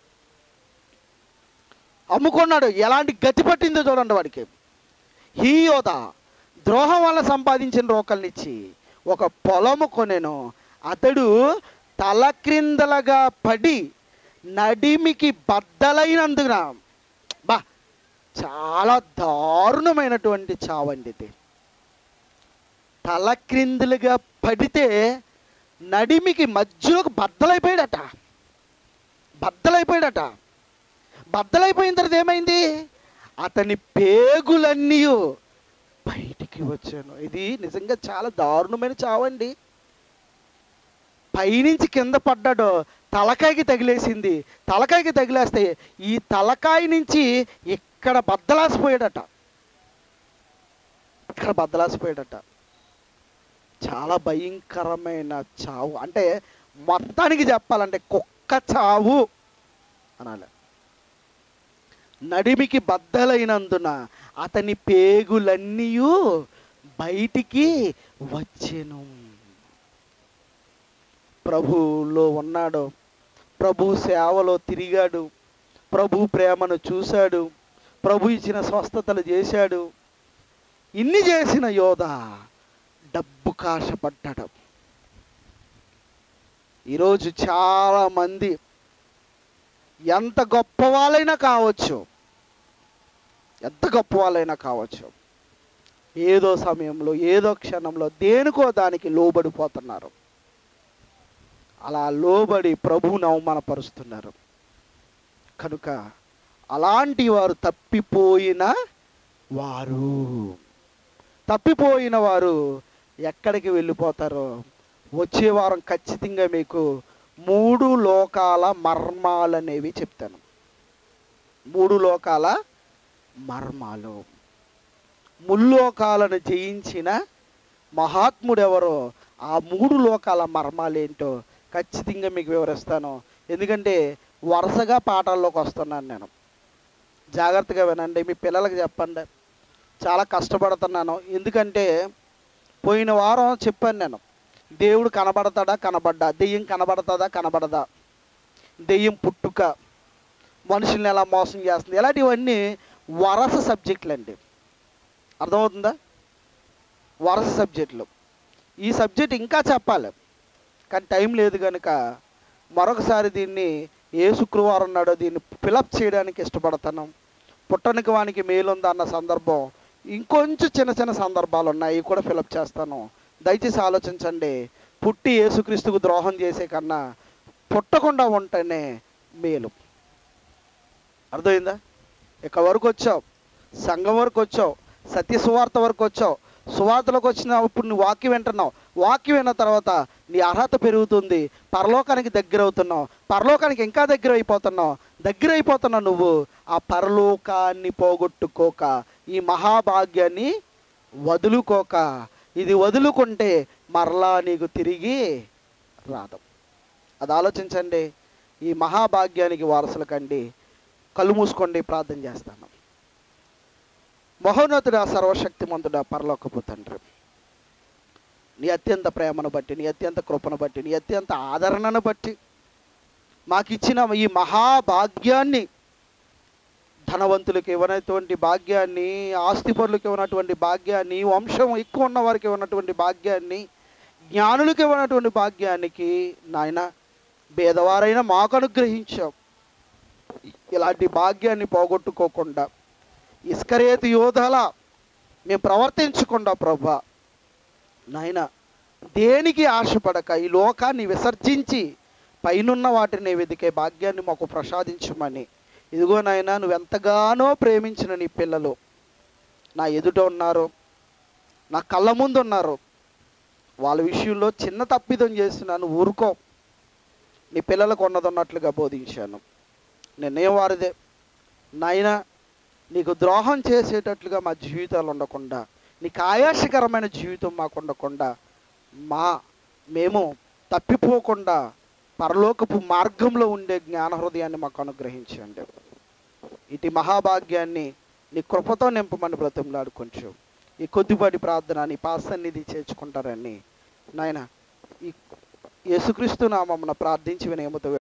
అమ్ముకున్నాడు ఎలాంటి గతి పట్టిందో చూడండి వాడికి ఈ యోధ ద్రోహం వల్ల సంపాదించిన రోకల్నిచ్చి ఒక పొలము కొనెను అతడు తల క్రిందలగా పడి నడిమికి బద్దలైనందున బా చాలా దారుణమైనటువంటి చావండి ఇది తల క్రిందులుగా పడితే నడిమికి మధ్యలోకి బద్దలైపోయాడట బద్దలైపోయాడట బద్దలైపోయిన తర్వాత ఏమైంది అతని పేగులన్నీ బయటికి వచ్చాను ఇది నిజంగా చాలా దారుణమైన చావండి పైనుంచి కింద పడ్డాడు తలకాయకి తగిలేసింది తలకాయకి తగిలేస్తే ఈ తలకాయ నుంచి ఇక్కడ బద్దలాసిపోయాడట ఇక్కడ బద్దలాసిపోయాడట చాలా భయంకరమైన చావు అంటే మొత్తానికి చెప్పాలంటే కుక్క చావు అనాలి నడిమికి బద్దలైనందున అతని పేగులన్నీ బయటికి వచ్చెను ప్రభువులో ఉన్నాడు ప్రభు సేవలో తిరిగాడు ప్రభు ప్రేమను చూశాడు ప్రభు ఇచ్చిన స్వస్థతలు చేశాడు ఇన్ని చేసిన యోధ డబ్బు కాశపడ్డాడు ఈరోజు చాలా మంది ఎంత గొప్ప వాళ్ళైనా కావచ్చు ఎంత గొప్ప వాళ్ళైనా కావచ్చు ఏదో సమయంలో ఏదో క్షణంలో దేనికో దానికి లోబడిపోతున్నారు అలా లోబడి ప్రభువును అవమానపరుస్తున్నారు కనుక అలాంటి వారు తప్పిపోయిన వారు తప్పిపోయిన వారు ఎక్కడికి వెళ్ళిపోతారో వచ్చే వారం ఖచ్చితంగా మీకు మూడు లోకాల మర్మాలనేవి చెప్తాను మూడు లోకాల మర్మాలు ముల్లోకాలను జయించిన మహాత్ముడెవరో ఆ మూడు లోకాల మర్మాలేంటో ఖచ్చితంగా మీకు వివరిస్తాను ఎందుకంటే వరుసగా పాఠాల్లోకి వస్తున్నాను నేను జాగ్రత్తగా వినండి మీ పిల్లలకి చెప్పండి చాలా కష్టపడుతున్నాను ఎందుకంటే పోయిన వారం చెప్పాను నేను దేవుడు కనబడతాడా కనబడ్డా దెయ్యం కనబడతాదా కనబడదా దెయ్యం పుట్టుక మనుషుల్ని ఎలా మోసం చేస్తుంది ఇలాంటివన్నీ వరస సబ్జెక్టులు అండి అర్థమవుతుందా వరస సబ్జెక్టులు ఈ సబ్జెక్ట్ ఇంకా చెప్పాలి కానీ టైం లేదు కనుక మరొకసారి దీన్ని ఏ శుక్రవారం నాడో దీన్ని ఫిలప్ చేయడానికి ఇష్టపడతాను పుట్టనికి వానికి మేలుందా అన్న సందర్భం ఇంకొంచెం చిన్న చిన్న సందర్భాలు ఉన్నాయి ఇవి కూడా ఫిలప్ చేస్తాను దయచేసి ఆలోచించండి పుట్టి యేసుక్రీస్తుకు ద్రోహం చేసే కన్నా పుట్టకుండా ఉంటేనే మేలు అర్థమైందా ఇక్కడ వరకు వచ్చావు సంఘం వరకు వచ్చావు సత్య సువార్త వరకు వచ్చావు సువార్తలకు వచ్చినప్పుడు నువ్వు వాక్యం వింటున్నావు వాక్యం విన్న తర్వాత నీ అర్హత పెరుగుతుంది పరలోకానికి దగ్గర అవుతున్నావు పరలోకానికి ఇంకా దగ్గర అయిపోతున్నావు దగ్గర అయిపోతున్నావు నువ్వు ఆ పరలోకాన్ని పోగొట్టుకోక ఈ మహాభాగ్యాన్ని వదులుకోక ఇది వదులుకుంటే మరలా నీకు తిరిగి రాదు అది ఆలోచించండి ఈ మహాభాగ్యానికి వారసుల కండి కళ్ళు మూసుకోండి ప్రార్థన చేస్తాను మహోన్నతుడా సర్వశక్తిమంతుడా పరలోకపు తండ్రి నీ అత్యంత ప్రేమను బట్టి నీ అత్యంత కృపను బట్టి నీ అత్యంత ఆదరణను బట్టి మాకిచ్చిన ఈ మహాభాగ్యాన్ని ధనవంతులకు ఇవ్వనటువంటి భాగ్యాన్ని ఆస్తిపరులకు ఇవ్వనటువంటి భాగ్యాన్ని వంశం ఎక్కువ ఉన్న వారికి ఇవ్వనటువంటి భాగ్యాన్ని జ్ఞానులకు ఇవ్వనటువంటి భాగ్యానికి నాయన భేదవారైన మాకు అనుగ్రహించావు ఇలాంటి భాగ్యాన్ని పోగొట్టుకోకుండా ఇస్కరేతు యోధల మేము ప్రవర్తించకుండా ప్రభా నాయన దేనికి ఆశపడక ఈ లోకాన్ని విసర్జించి పైనున్న వాటిని వెతికే భాగ్యాన్ని మాకు ప్రసాదించమని ఇదిగో నాయన నువ్వు ఎంతగానో ప్రేమించిన నీ పిల్లలు నా ఎదుట ఉన్నారు నా కళ్ళ ముందు ఉన్నారు వాళ్ళ విషయంలో చిన్న తప్పిదం చేస్తున్నాను ఊరుకో నీ పిల్లలకు ఉన్నదన్నట్లుగా బోధించాను నిర్ణయం వారిదే నాయన నీకు ద్రోహం చేసేటట్లుగా మా జీవితాలు ఉండకుండా నీకు ఆయాసకరమైన జీవితం మాకు ఉండకుండా మా మేము తప్పిపోకుండా పరలోకపు మార్గంలో ఉండే జ్ఞాన హృదయాన్ని మాకు అనుగ్రహించండి ఇటు మహాభాగ్యాన్ని నీ కృపతో నింపమని బ్రతంలాడుకొంచు ఈ కొద్దిపాటి ప్రార్థన నీ పాసన్నిధి చేర్చుకుంటారని నాయన ఈ యేసుక్రీస్తు నామమున ప్రార్థించి వినయముతో